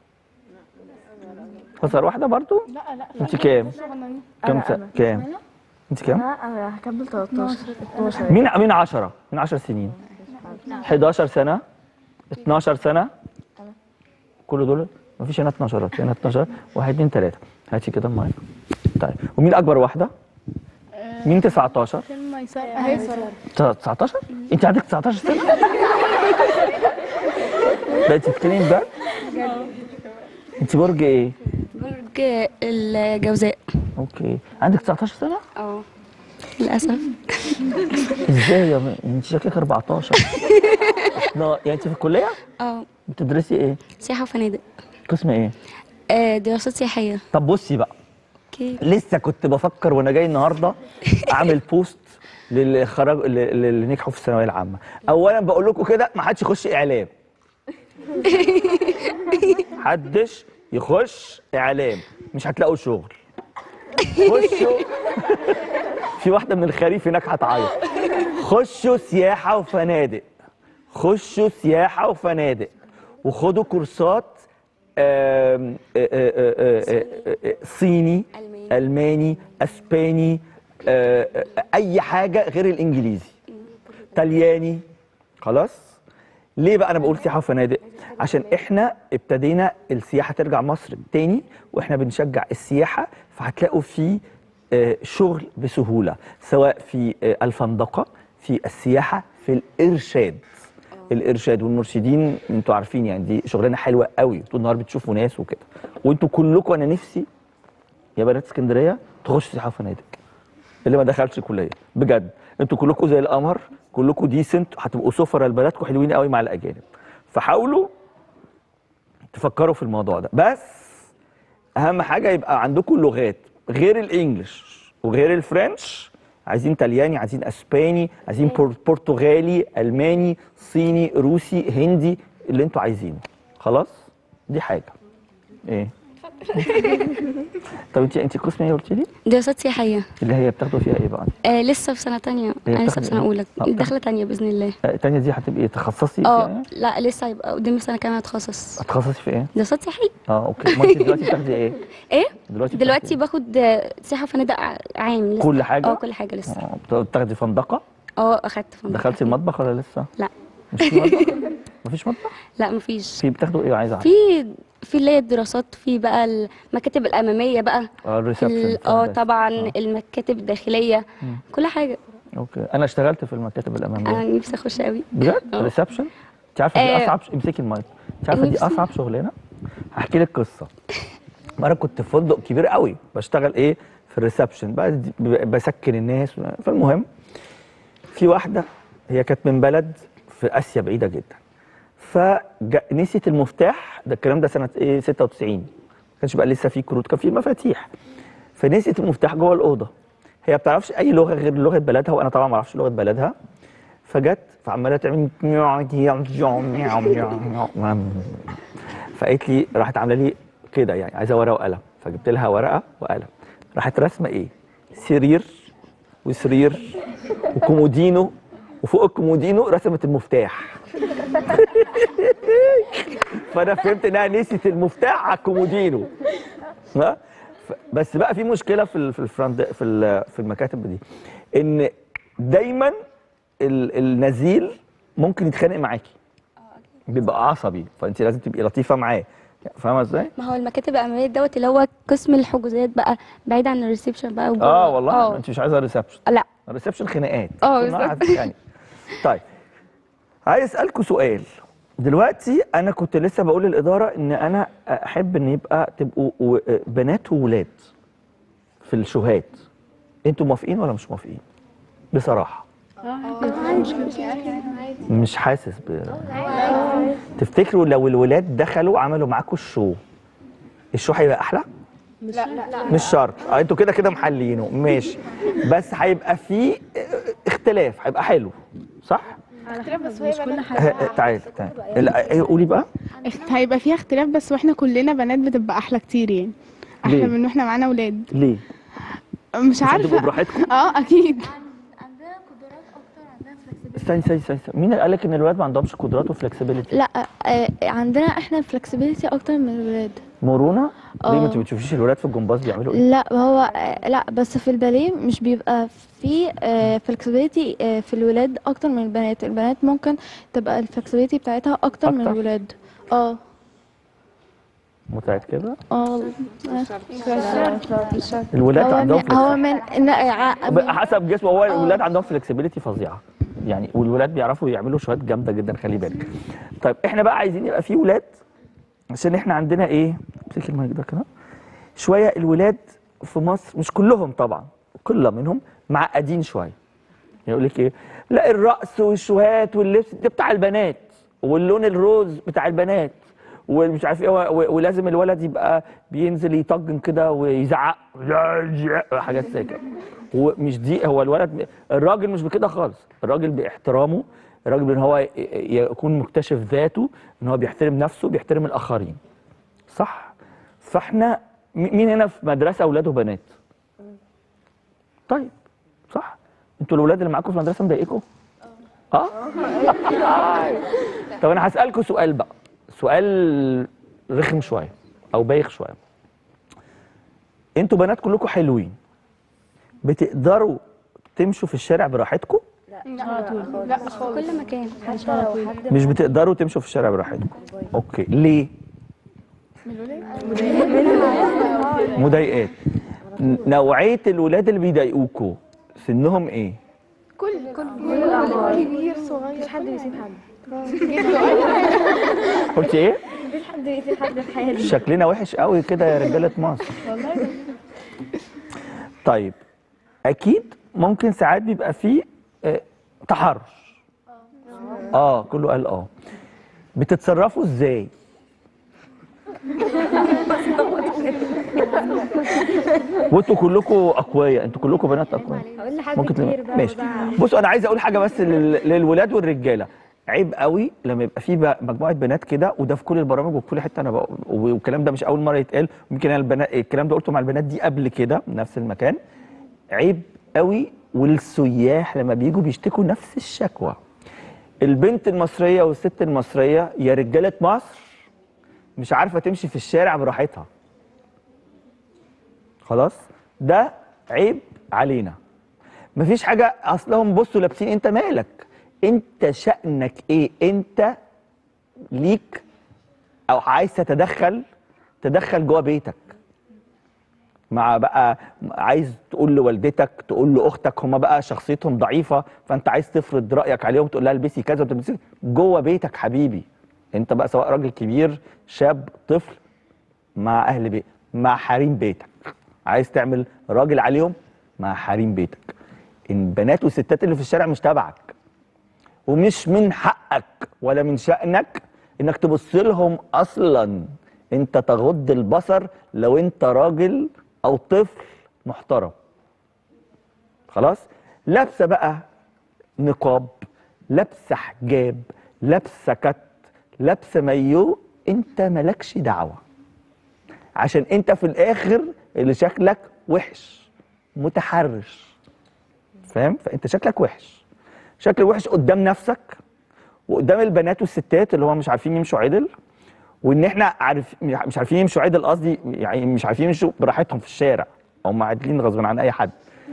اصغر واحده برضو لا لا انت كام كام س... كام انت كام انا هكمل 13 12 مين مين 10 من 10 سنين 11 سنه 12 سنه كل دول مفيش هنا 12 هنا 12 واحد اتنين تلاته هاتي كده المايك طيب ومين اكبر واحده مين 19 ت- 19 انت عندك 19 سنه لا انت بتتكلمي بقى انت برج ايه برج الجوزاء اوكي عندك 19 سنه اه للأسف ازاي يا م... انت شكلك 14 لا يعني انت في الكليه اه بتدرسي ايه سياحة وفنادق قسم ايه آه دراسات سياحية طب بصي بقى اوكي لسه كنت بفكر وانا جاي النهارده اعمل بوست للي خرج اللي اللي نجحوا في الثانويه العامه اولا بقول لكم كده ما حدش يخش اعلام حدش يخش اعلام مش هتلاقوا شغل خشوا في واحده من الخريف هناك هتعيط خشوا سياحه وفنادق خشوا سياحه وفنادق وخدوا كورسات آم، آه، آه، آه، آه، آه، صيني ألماني. الماني اسباني آه، آه، اي حاجه غير الانجليزي طلياني خلاص ليه بقى انا بقول سياحه وفنادق عشان احنا ابتدينا السياحه ترجع مصر تاني واحنا بنشجع السياحه فهتلاقوا في آه، شغل بسهوله سواء في آه، الفندقه في السياحه في الارشاد الارشاد والمرشدين انتوا عارفين يعني دي شغلانه حلوه قوي طول النهار بتشوفوا ناس وكده وانتوا كلكم انا نفسي يا بنات اسكندريه تخشوا سياحه وفنادق اللي ما دخلش كليه بجد انتوا كلكم زي القمر كلكم ديسنت هتبقوا سفراء لبلدكم حلوين قوي مع الاجانب فحاولوا تفكروا في الموضوع ده بس اهم حاجه يبقى عندكم لغات غير الانجليش وغير الفرنش عايزين تالياني عايزين اسباني عايزين بور- برتغالي الماني صيني روسي هندي اللي انتوا عايزينه خلاص دي حاجه ايه طب انت انت قسم ايه قلت لي دراسات سياحية اللي هي بتاخدوا فيها ايه بقى آه لسه في سنة تانية هي أنا لسه بتاخد في سنة إيه؟ أولى آه، بتاخد- داخلة تانية بإذن الله آه، التانية دي هتبقى ايه تخصصي فيها اه ايه؟ لا لسه هيبقى قدامي سنة كمان هتخصص هتخصصي في ايه؟ دراسات سياحية اه اوكي ما انت دلوقتي بتاخدي ايه؟ ايه دلوقتي دلوقتي بتاخدي باخد آه، سياحة وفنادق ع- عام لسه كل حاجة؟ اه كل حاجة لسه اه بت- بتاخدي فندقة؟ اه أخدت فندق دخلتي المطبخ ولا لسه؟ لا مش في مطبخ؟ مفيش مطبخ؟ لا مفيش في بتاخدوا ايه عايزة اعرف؟ في في اللي هي الدراسات في بقى المكاتب الأمامية بقى اه في الريسبشن ال- اه طبعا المكاتب الداخلية مم. كل حاجة اوكي انا اشتغلت في المكاتب الامامية أنا نفسي أخش قوي بجد؟ اه. ريسبشن؟ انت عارفة دي آه. اصعب امسكي المايك انت عارفة دي نفسي. اصعب شغلانة؟ هحكي لك قصة مرة كنت في فندق كبير قوي بشتغل ايه؟ في الريسبشن بقى دي- ب- بسكن الناس فالمهم في واحدة هي كانت من بلد في اسيا بعيدة جدا فنسيت المفتاح ده الكلام ده سنة ايه 96 ما كانش بقى لسه في كروت كان في مفاتيح فنسيت المفتاح جوه الأوضة هي ما بتعرفش أي لغة غير لغة بلدها وأنا طبعا ما اعرفش لغة بلدها فجت فعمالة تعمل فقالت لي راحت عاملة لي كده يعني عايزة ورقة وقلم فجبت لها ورقة وقلم راحت راسمة إيه؟ سرير وسرير وكومودينو وفوق الكومودينو رسمت المفتاح فانا فهمت انها نسيت المفتاح على الكومودينو ها ف- بس بقى في مشكله في ال- في الفرند في ال- في المكاتب دي ان دايما ال- النزيل ممكن يتخانق معاكي بيبقى عصبي فانت لازم تبقي لطيفه معاه فاهمه ازاي؟ ما هو المكاتب الأمامية دوت اللي هو قسم الحجوزات بقى بعيد عن الريسبشن بقى وجوه. اه والله اه انت مش عايزه ريسبشن لا الريسبشن خناقات اه كل واحد بالظبط. يعني طيب عايز اسالكم سؤال دلوقتي انا كنت لسه بقول للاداره ان انا احب ان يبقى تبقوا و- بنات وولاد في الشوهات انتوا موافقين ولا مش موافقين بصراحه مش حاسس ب... تفتكروا لو الولاد دخلوا عملوا معاكم الشو الشو هيبقى احلى لا لا مش شرط اه انتوا كده كده محلينه ماشي بس هيبقى في اختلاف هيبقى حلو صح بس مش كل اه، حاجه اه، تعالي تعالي لا، ايه قولي بقى اخت- هيبقى فيها اختلاف بس واحنا كلنا بنات بتبقى احلى كتير يعني ليه؟ احلى من واحنا معانا ولاد ليه مش عشان تبقوا عارفه براحتكم اه اكيد استني استني استني استني. مين اللي قال لك ان الولاد ما عندهمش قدرات وفلكسبيليتي لا آه، عندنا احنا فلكسبيليتي اكتر من الولاد مرونه ليه ما اه. انت بتشوفيش الولاد في الجمباز بيعملوا ايه لا هو آه، لا بس في الباليه مش بيبقى في فلكسبيليتي في الولاد اكتر من البنات البنات ممكن تبقى الفلكسبيليتي بتاعتها اكتر من أكتر؟ الولاد اه متعد كده اه الولاد هو عندهم من هو من إن- ع- flex- حسب جسمه هو اه. الولاد عندهم فلكسبيليتي فظيعه يعني والولاد بيعرفوا يعملوا شويات جامده جدا خلي بالك طيب احنا بقى عايزين يبقى في ولاد عشان احنا عندنا ايه امسك المايك ده كده شويه الولاد في مصر مش كلهم طبعا كل منهم معقدين شويه يقول لك ايه لا الرقص والشوهات واللبس ده بتاع البنات واللون الروز بتاع البنات ومش عارف ايه و- ولازم الولد يبقى بينزل يطجن كده ويزعق حاجات زي كده ومش دي هو الولد الراجل مش بكده خالص الراجل باحترامه الراجل ان هو ي- يكون مكتشف ذاته ان هو بيحترم نفسه بيحترم الاخرين صح فاحنا م- مين هنا في مدرسه اولاده بنات طيب صح انتوا الاولاد اللي معاكم في المدرسه مضايقكم اه طب انا هسالكم سؤال بقى سؤال رخم شويه او بايخ شويه انتوا بنات كلكم حلوين بتقدروا تمشوا في الشارع براحتكم لا في خالص كل مكان حتى لو حد مش بتقدروا تمشوا في الشارع براحتكم اوكي ليه مضايقات ن- نوعيه الولاد اللي بيضايقوكوا سنهم ايه كل كبير صغير مش حد بيسيب حد قلت ايه مفيش حد يسيب حد في حياته شكلنا وحش قوي كده يا رجاله مصر طيب اكيد ممكن ساعات بيبقى فيه آه، تحرش اه كله قال اه بتتصرفوا ازاي وانتوا كلكم اقوياء انتوا كلكم بنات اقوياء هقول لحد ممكن كبير تبقى بقى ماشي وزعق. بصوا انا عايز اقول حاجه بس لل... للولاد والرجاله عيب قوي لما يبقى في بقى مجموعه بنات كده وده في كل البرامج وفي كل حته انا بقى والكلام ده مش اول مره يتقال يمكن انا البنات الكلام ده قلته مع البنات دي قبل كده نفس المكان عيب قوي والسياح لما بيجوا بيشتكوا نفس الشكوى البنت المصريه والست المصريه يا رجاله مصر مش عارفه تمشي في الشارع براحتها خلاص ده عيب علينا مفيش حاجه اصلهم بصوا لابسين انت مالك انت شأنك ايه انت ليك او عايز تتدخل تدخل جوه بيتك مع بقى عايز تقول لوالدتك تقول لاختك هما بقى شخصيتهم ضعيفه فانت عايز تفرض رايك عليهم تقول لها البسي كذا وتلبسي جوه بيتك حبيبي انت بقى سواء راجل كبير شاب طفل مع اهل بيت مع حريم بيتك عايز تعمل راجل عليهم مع حريم بيتك البنات والستات اللي في الشارع مش تبعك ومش من حقك ولا من شأنك انك تبص لهم اصلا انت تغض البصر لو انت راجل او طفل محترم خلاص لابسه بقى نقاب لابسه حجاب لابسه كت لابسه مايو انت مالكش دعوه عشان انت في الاخر اللي شكلك وحش متحرش فاهم فانت شكلك وحش شكل وحش قدام نفسك وقدام البنات والستات اللي هو مش عارفين يمشوا عدل وان احنا عارف مش عارفين يمشوا عدل قصدي يعني مش عارفين يمشوا براحتهم في الشارع هم عادلين غصب عن اي حد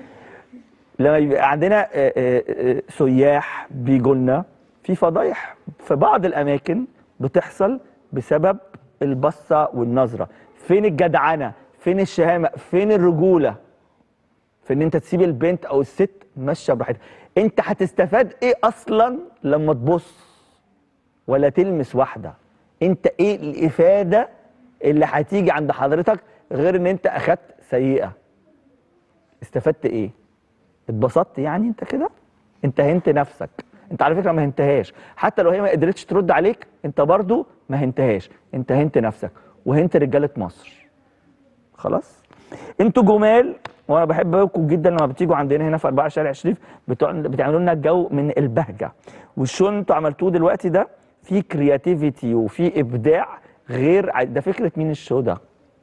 لما يبقى عندنا آه، آه، آه، سياح بيجوا لنا في فضايح في بعض الاماكن بتحصل بسبب البصه والنظره فين الجدعنه فين الشهامه فين الرجوله في ان انت تسيب البنت او الست ماشيه براحتها انت هتستفاد ايه اصلا لما تبص ولا تلمس واحده انت ايه الافاده اللي هتيجي عند حضرتك غير ان انت اخدت سيئه استفدت ايه اتبسطت يعني انت كده انت هنت نفسك انت على فكره ما هنتهاش حتى لو هي ما قدرتش ترد عليك انت برضو ما هنتهاش انت هنت نفسك وهنت رجاله مصر خلاص انتوا جمال وانا بحبكم جدا لما بتيجوا عندنا هنا في 4 شارع شريف بتوع- بتعملوا لنا الجو من البهجه والشو اللي انتوا عملتوه دلوقتي ده فيه كرياتيفيتي وفيه ابداع غير ع- ده فكره مين الشو ده؟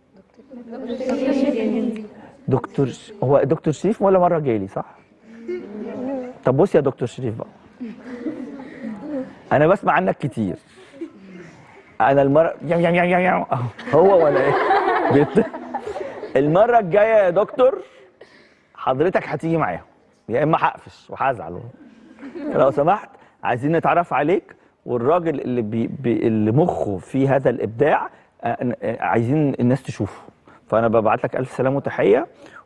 دكتور ش... هو دكتور شريف ولا مره جالي صح؟ طب بص يا دكتور شريف بقى انا بسمع عنك كتير انا المره يم يم يم يم يم. هو ولا ايه؟ بيت... المره الجايه يا دكتور حضرتك هتيجي معاهم يا اما هقفش وهزعل لو سمحت عايزين نتعرف عليك والراجل اللي بي بي اللي مخه في هذا الابداع آه، آه، عايزين الناس تشوفه فانا ببعت لك الف سلامه وتحيه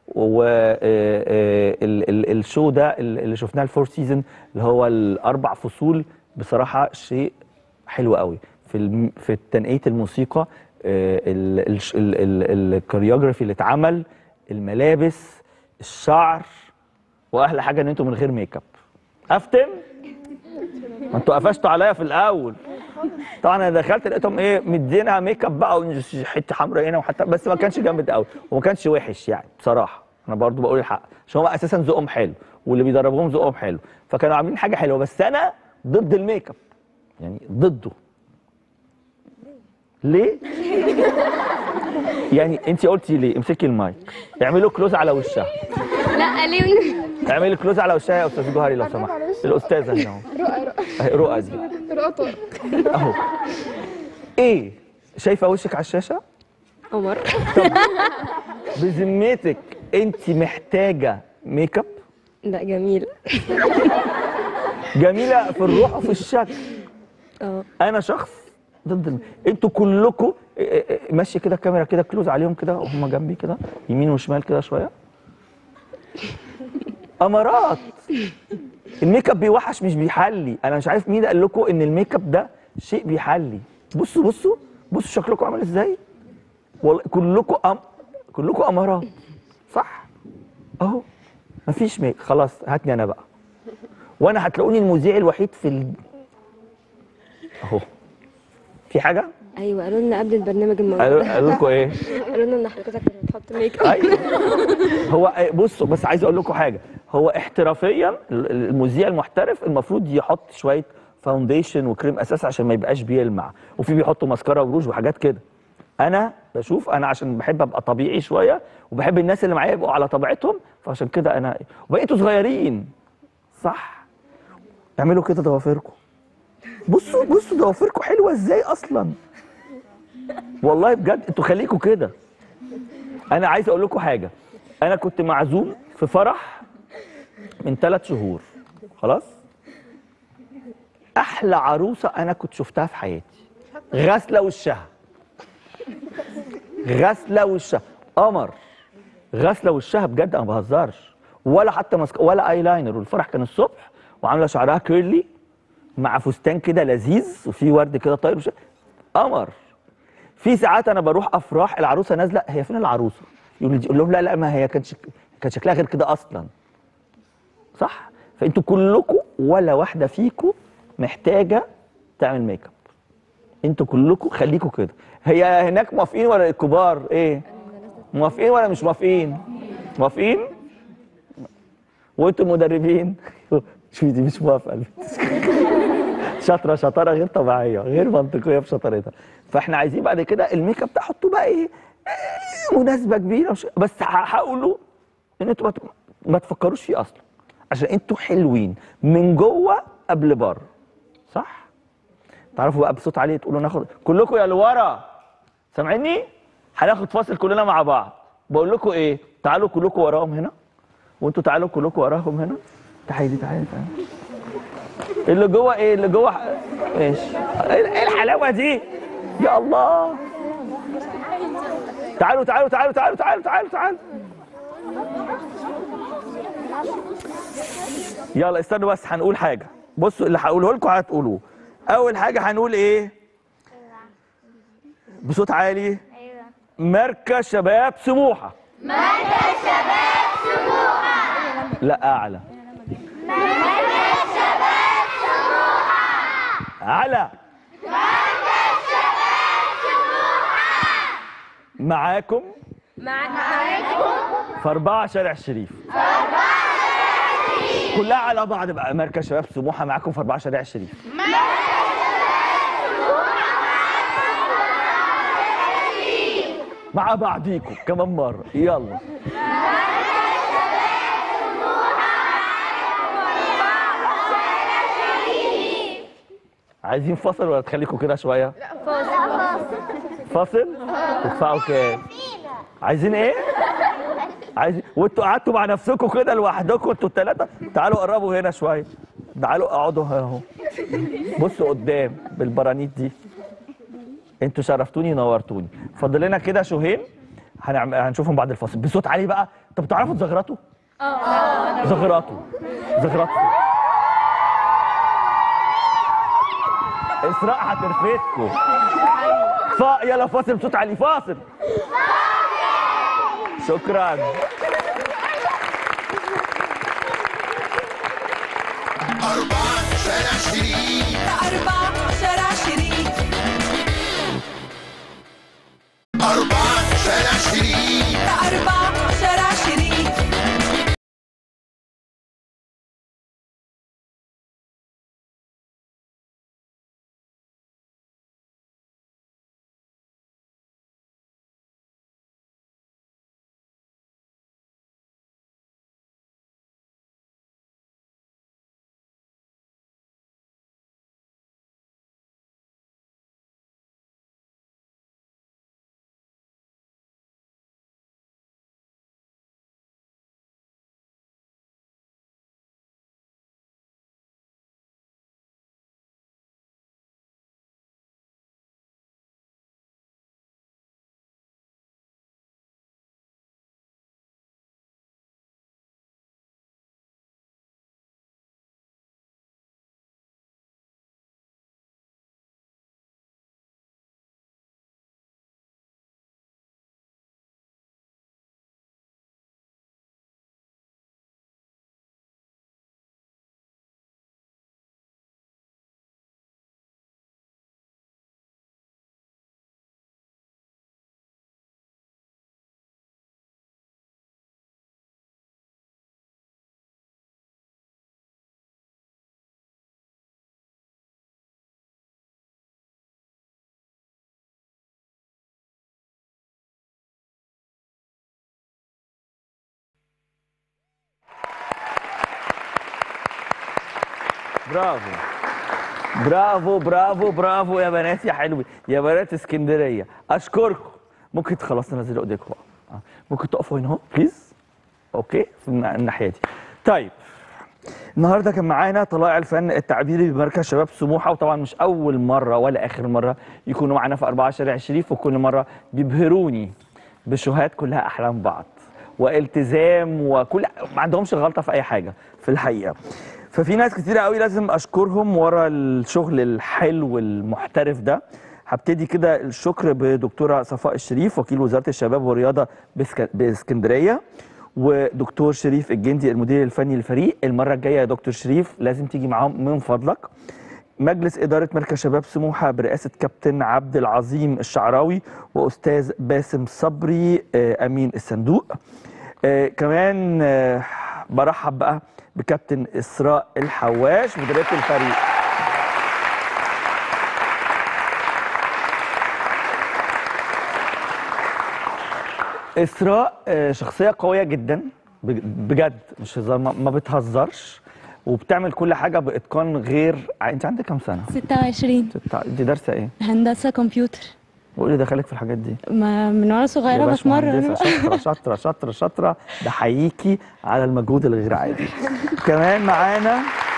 والشو ده اللي شفناه الفور سيزون اللي هو الاربع فصول بصراحه شيء حلو قوي في الم- في تنقيه الموسيقى الكوريوجرافي اللي اتعمل الملابس الشعر واحلى حاجه ان انتوا من غير ميك اب افتن ما انتوا قفشتوا عليا في الاول طبعا انا دخلت لقيتهم ايه مدينا ميك اب بقى وحته حمراء هنا وحتى بس ما كانش جامد قوي وما كانش وحش يعني بصراحه انا برضو بقول الحق عشان هو اساسا ذوقهم حلو واللي بيدربوهم ذوقهم حلو فكانوا عاملين حاجه حلوه بس انا ضد الميك اب يعني ضده ليه؟ يعني انت قلتي ليه؟ امسكي المايك اعملوا كلوز على وشها لا ليه اعملي كلوز على وشها يا استاذ جوهري لو سمحت الاستاذه هنا اهو رؤى رؤى اهي رؤى دي رؤى طارق اهو ايه شايفه وشك على الشاشه قمر بذمتك انت محتاجه ميك اب لا جميل جميله في الروح وفي الشكل اه انا شخص ضد الم... انتوا كلكم ماشي كده الكاميرا كده كلوز عليهم كده وهم جنبي كده يمين وشمال كده شويه امارات الميك اب بيوحش مش بيحلي انا مش عارف مين قال لكم ان الميك اب ده شيء بيحلي بصوا بصوا بصوا شكلكم عامل ازاي والله كلكم أم... كلكم امارات صح اهو مفيش ميك خلاص هاتني انا بقى وانا هتلاقوني المذيع الوحيد في ال... اهو في حاجه ايوه قالوا لنا قبل البرنامج الموضوع قالوا ده. قالوا لكم ايه قالوا لنا ان حضرتك هتحط ميك اب ايوه هو بصوا بس عايز اقول لكم حاجه هو احترافيا المذيع المحترف المفروض يحط شويه فاونديشن وكريم اساس عشان ما يبقاش بيلمع وفي بيحطوا ماسكارا وروج وحاجات كده انا بشوف انا عشان بحب ابقى طبيعي شويه وبحب الناس اللي معايا يبقوا على طبيعتهم فعشان كده انا وبقيتوا صغيرين صح اعملوا كده ضوافركم بصوا بصوا ضوافركم حلوه ازاي اصلا والله بجد انتوا خليكوا كده انا عايز اقول لكم حاجه انا كنت معزوم في فرح من ثلاث شهور خلاص احلى عروسه انا كنت شفتها في حياتي غاسله وشها غاسله وشها قمر غاسله وشها بجد انا ما بهزرش ولا حتى مسك... ولا اي لاينر والفرح كان الصبح وعامله شعرها كيرلي مع فستان كده لذيذ وفي ورد كده طاير وش... قمر في ساعات انا بروح افراح العروسه نازله هي فين العروسه يقول يقول لهم لا لا ما هي كان شك... كان شكلها غير كده اصلا صح فانتوا كلكم ولا واحده فيكم محتاجه تعمل ميك اب انتوا كلكم خليكم كده هي هناك موافقين ولا الكبار ايه موافقين ولا مش موافقين موافقين وانتوا مدربين شوفي دي مش موافقه شاطره شطاره غير طبيعيه غير منطقيه في شطارتها فاحنا عايزين بعد كده الميك اب ده حطوه بقى ايه آه، مناسبه كبيره مش بس ه- هقوله ان انتوا ما ت- ما تفكروش فيه اصلا عشان انتوا حلوين من جوه قبل بره صح تعرفوا بقى بصوت عالي تقولوا ناخد كلكم يا لورا سامعيني هناخد فاصل كلنا مع بعض بقول لكم ايه تعالوا كلكم وراهم هنا وانتوا تعالوا كلكم وراهم هنا تعالي تعالي تعالي اللي جوه ايه اللي جوه ح- ماشي ايه إيه الحلاوه دي يا الله تعالوا تعالوا تعالوا تعالوا تعالوا تعالوا تعالوا يلا استنوا بس هنقول حاجه بصوا اللي هقوله لكم هتقولوه اول حاجه هنقول ايه بصوت عالي مركز شباب سموحه مركز شباب سموحه لا اعلى على معاكم معاكم في أربعة شارع الشريف في أربعة شارع الشريف كلها على بعض بقى مركز شباب سموحة معاكم في أربعة شارع الشريف مع بعضيكم كمان مرة يلا عايزين فاصل ولا تخليكم كده شوية؟ فاصل تدفعوا كام؟ عايزين ايه؟ عايزين وانتوا قعدتوا مع نفسكم كده لوحدكم انتوا الثلاثة تعالوا قربوا هنا شوية تعالوا اقعدوا هنا اهو بصوا قدام بالبرانيت دي انتوا شرفتوني نورتوني فاضل لنا كده شوهين هنعمل هنشوفهم بعد الفاصل بصوت عالي بقى طب بتعرفوا تزغرطوا؟ اه زغرطوا زغرطوا اسراء هترفدكم ف... يلا فاصل بصوت عالي فاصل شكرا أربعة شارع شريف أربعة شارع شريف أربعة شارع شريف أربعة شارع شريف برافو برافو برافو برافو يا بنات يا حلوين يا بنات اسكندريه اشكركم ممكن خلاص تنزلوا ايديكم بقى آه. ممكن تقفوا هنا اهو بليز اوكي في النا- الناحيه دي طيب النهارده كان معانا طلائع الفن التعبيري بمركز شباب سموحه وطبعا مش اول مره ولا اخر مره يكونوا معانا في 4 شارع الشريف وكل مره بيبهروني بشوهات كلها احلام بعض والتزام وكل ما عندهمش غلطه في اي حاجه في الحقيقه ففي ناس كتير قوي لازم اشكرهم ورا الشغل الحلو المحترف ده هبتدي كده الشكر بدكتوره صفاء الشريف وكيل وزاره الشباب والرياضه باسك- باسكندريه ودكتور شريف الجندي المدير الفني للفريق المره الجايه يا دكتور شريف لازم تيجي معاهم من فضلك مجلس إدارة مركز شباب سموحة برئاسة كابتن عبد العظيم الشعراوي وأستاذ باسم صبري آه، أمين الصندوق آه، كمان آه، برحب بقى بكابتن إسراء الحواش مديرية الفريق إسراء آه، شخصية قوية جدا بج- بجد مش هزار ما ما بتهزرش وبتعمل كل حاجة بإتقان غير ع- أنت عندك كام سنة؟ 26 ستة- دي دارسة إيه؟ هندسة كمبيوتر وإيه اللي دخلك في الحاجات دي؟ ما من وانا صغيرة يا بتمرن باشمهندسة شاطرة شاطرة شاطرة شاطرة بحييكي على المجهود الغير عادي كمان معانا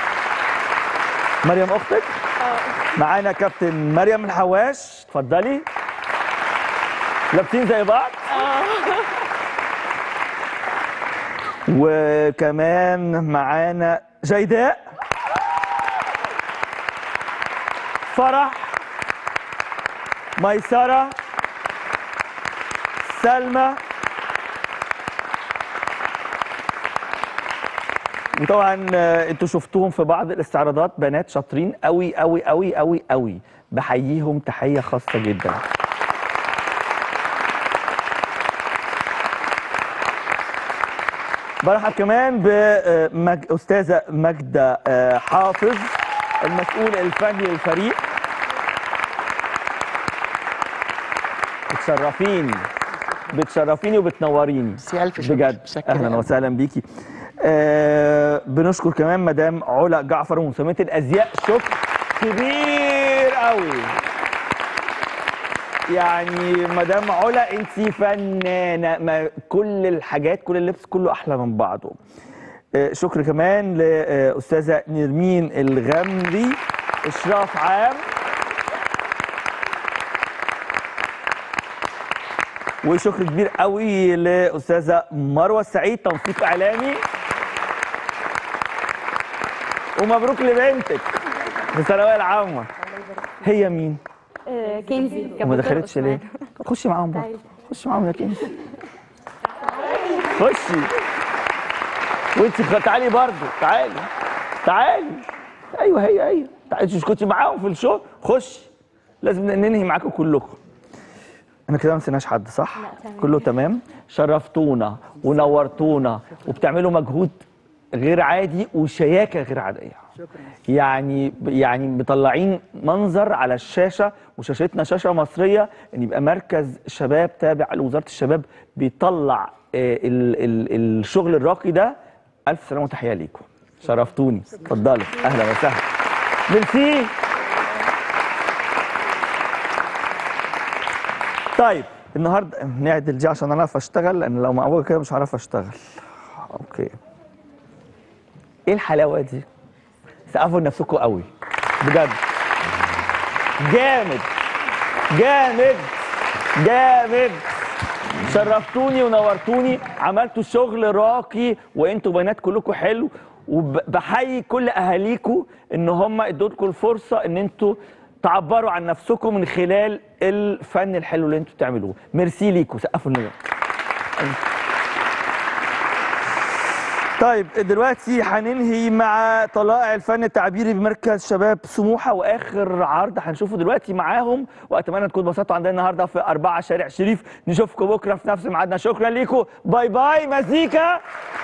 مريم أختك؟ معانا كابتن مريم الحواش اتفضلي لابسين زي بعض؟ وكمان معانا جيداء فرح ميسرة سلمى وطبعا آه، انتوا شفتوهم في بعض الاستعراضات بنات شاطرين قوي قوي قوي قوي قوي بحييهم تحيه خاصه جدا برحب كمان بأستاذة ماجدة آه، حافظ المسؤول الفني للفريق بتشرفيني بتشرفيني وبتنوريني بجد اهلا وسهلا بيكي آه بنشكر كمان مدام علا جعفر ومسميه الازياء شكر كبير قوي يعني مدام علا انت فنانه ما كل الحاجات كل اللبس كله احلى من بعضه آه، شكر كمان لاستاذه نرمين الغمري اشراف عام وشكر كبير قوي لاستاذه مروه السعيد تنسيق اعلامي ومبروك لبنتك في الثانويه العامه هي مين؟ كنزي وما دخلتش ليه؟ خشي معاهم بقى خشي معاهم يا كنزي خشي وانت خ- تعالي برضو تعالي تعالي ايوه هي هي تعالي انت مش كنت معاهم في الشغل خشي لازم ننهي معاكم كلكم انا كده ما نسيناش حد صح كله تمام شرفتونا ونورتونا وبتعملوا مجهود غير عادي وشياكه غير عاديه يعني يعني مطلعين منظر على الشاشه وشاشتنا شاشه مصريه ان يبقى مركز شباب تابع لوزاره الشباب بيطلع آه، ال ال الشغل الراقي ده الف سلامه وتحيه ليكم شرفتوني اتفضلوا اهلا وسهلا ميرسي طيب النهارده نعدل دي عشان اعرف اشتغل لان لو معوجه كده مش هعرف اشتغل اوكي ايه الحلاوه دي سقفوا لنفسكم قوي بجد جامد جامد جامد شرفتوني ونورتوني عملتوا شغل راقي وانتوا بنات كلكم حلو وبحيي كل اهاليكم ان هم ادوا لكم الفرصه ان انتوا تعبروا عن نفسكم من خلال الفن الحلو اللي انتوا بتعملوه ميرسي ليكم سقفوا لنا طيب دلوقتي هننهي مع طلائع الفن التعبيري بمركز شباب سموحه واخر عرض هنشوفه دلوقتي معاهم واتمنى تكونوا اتبسطتوا عندنا النهارده في أربعة شارع شريف نشوفكم بكره في نفس ميعادنا شكرا ليكم باي باي مزيكا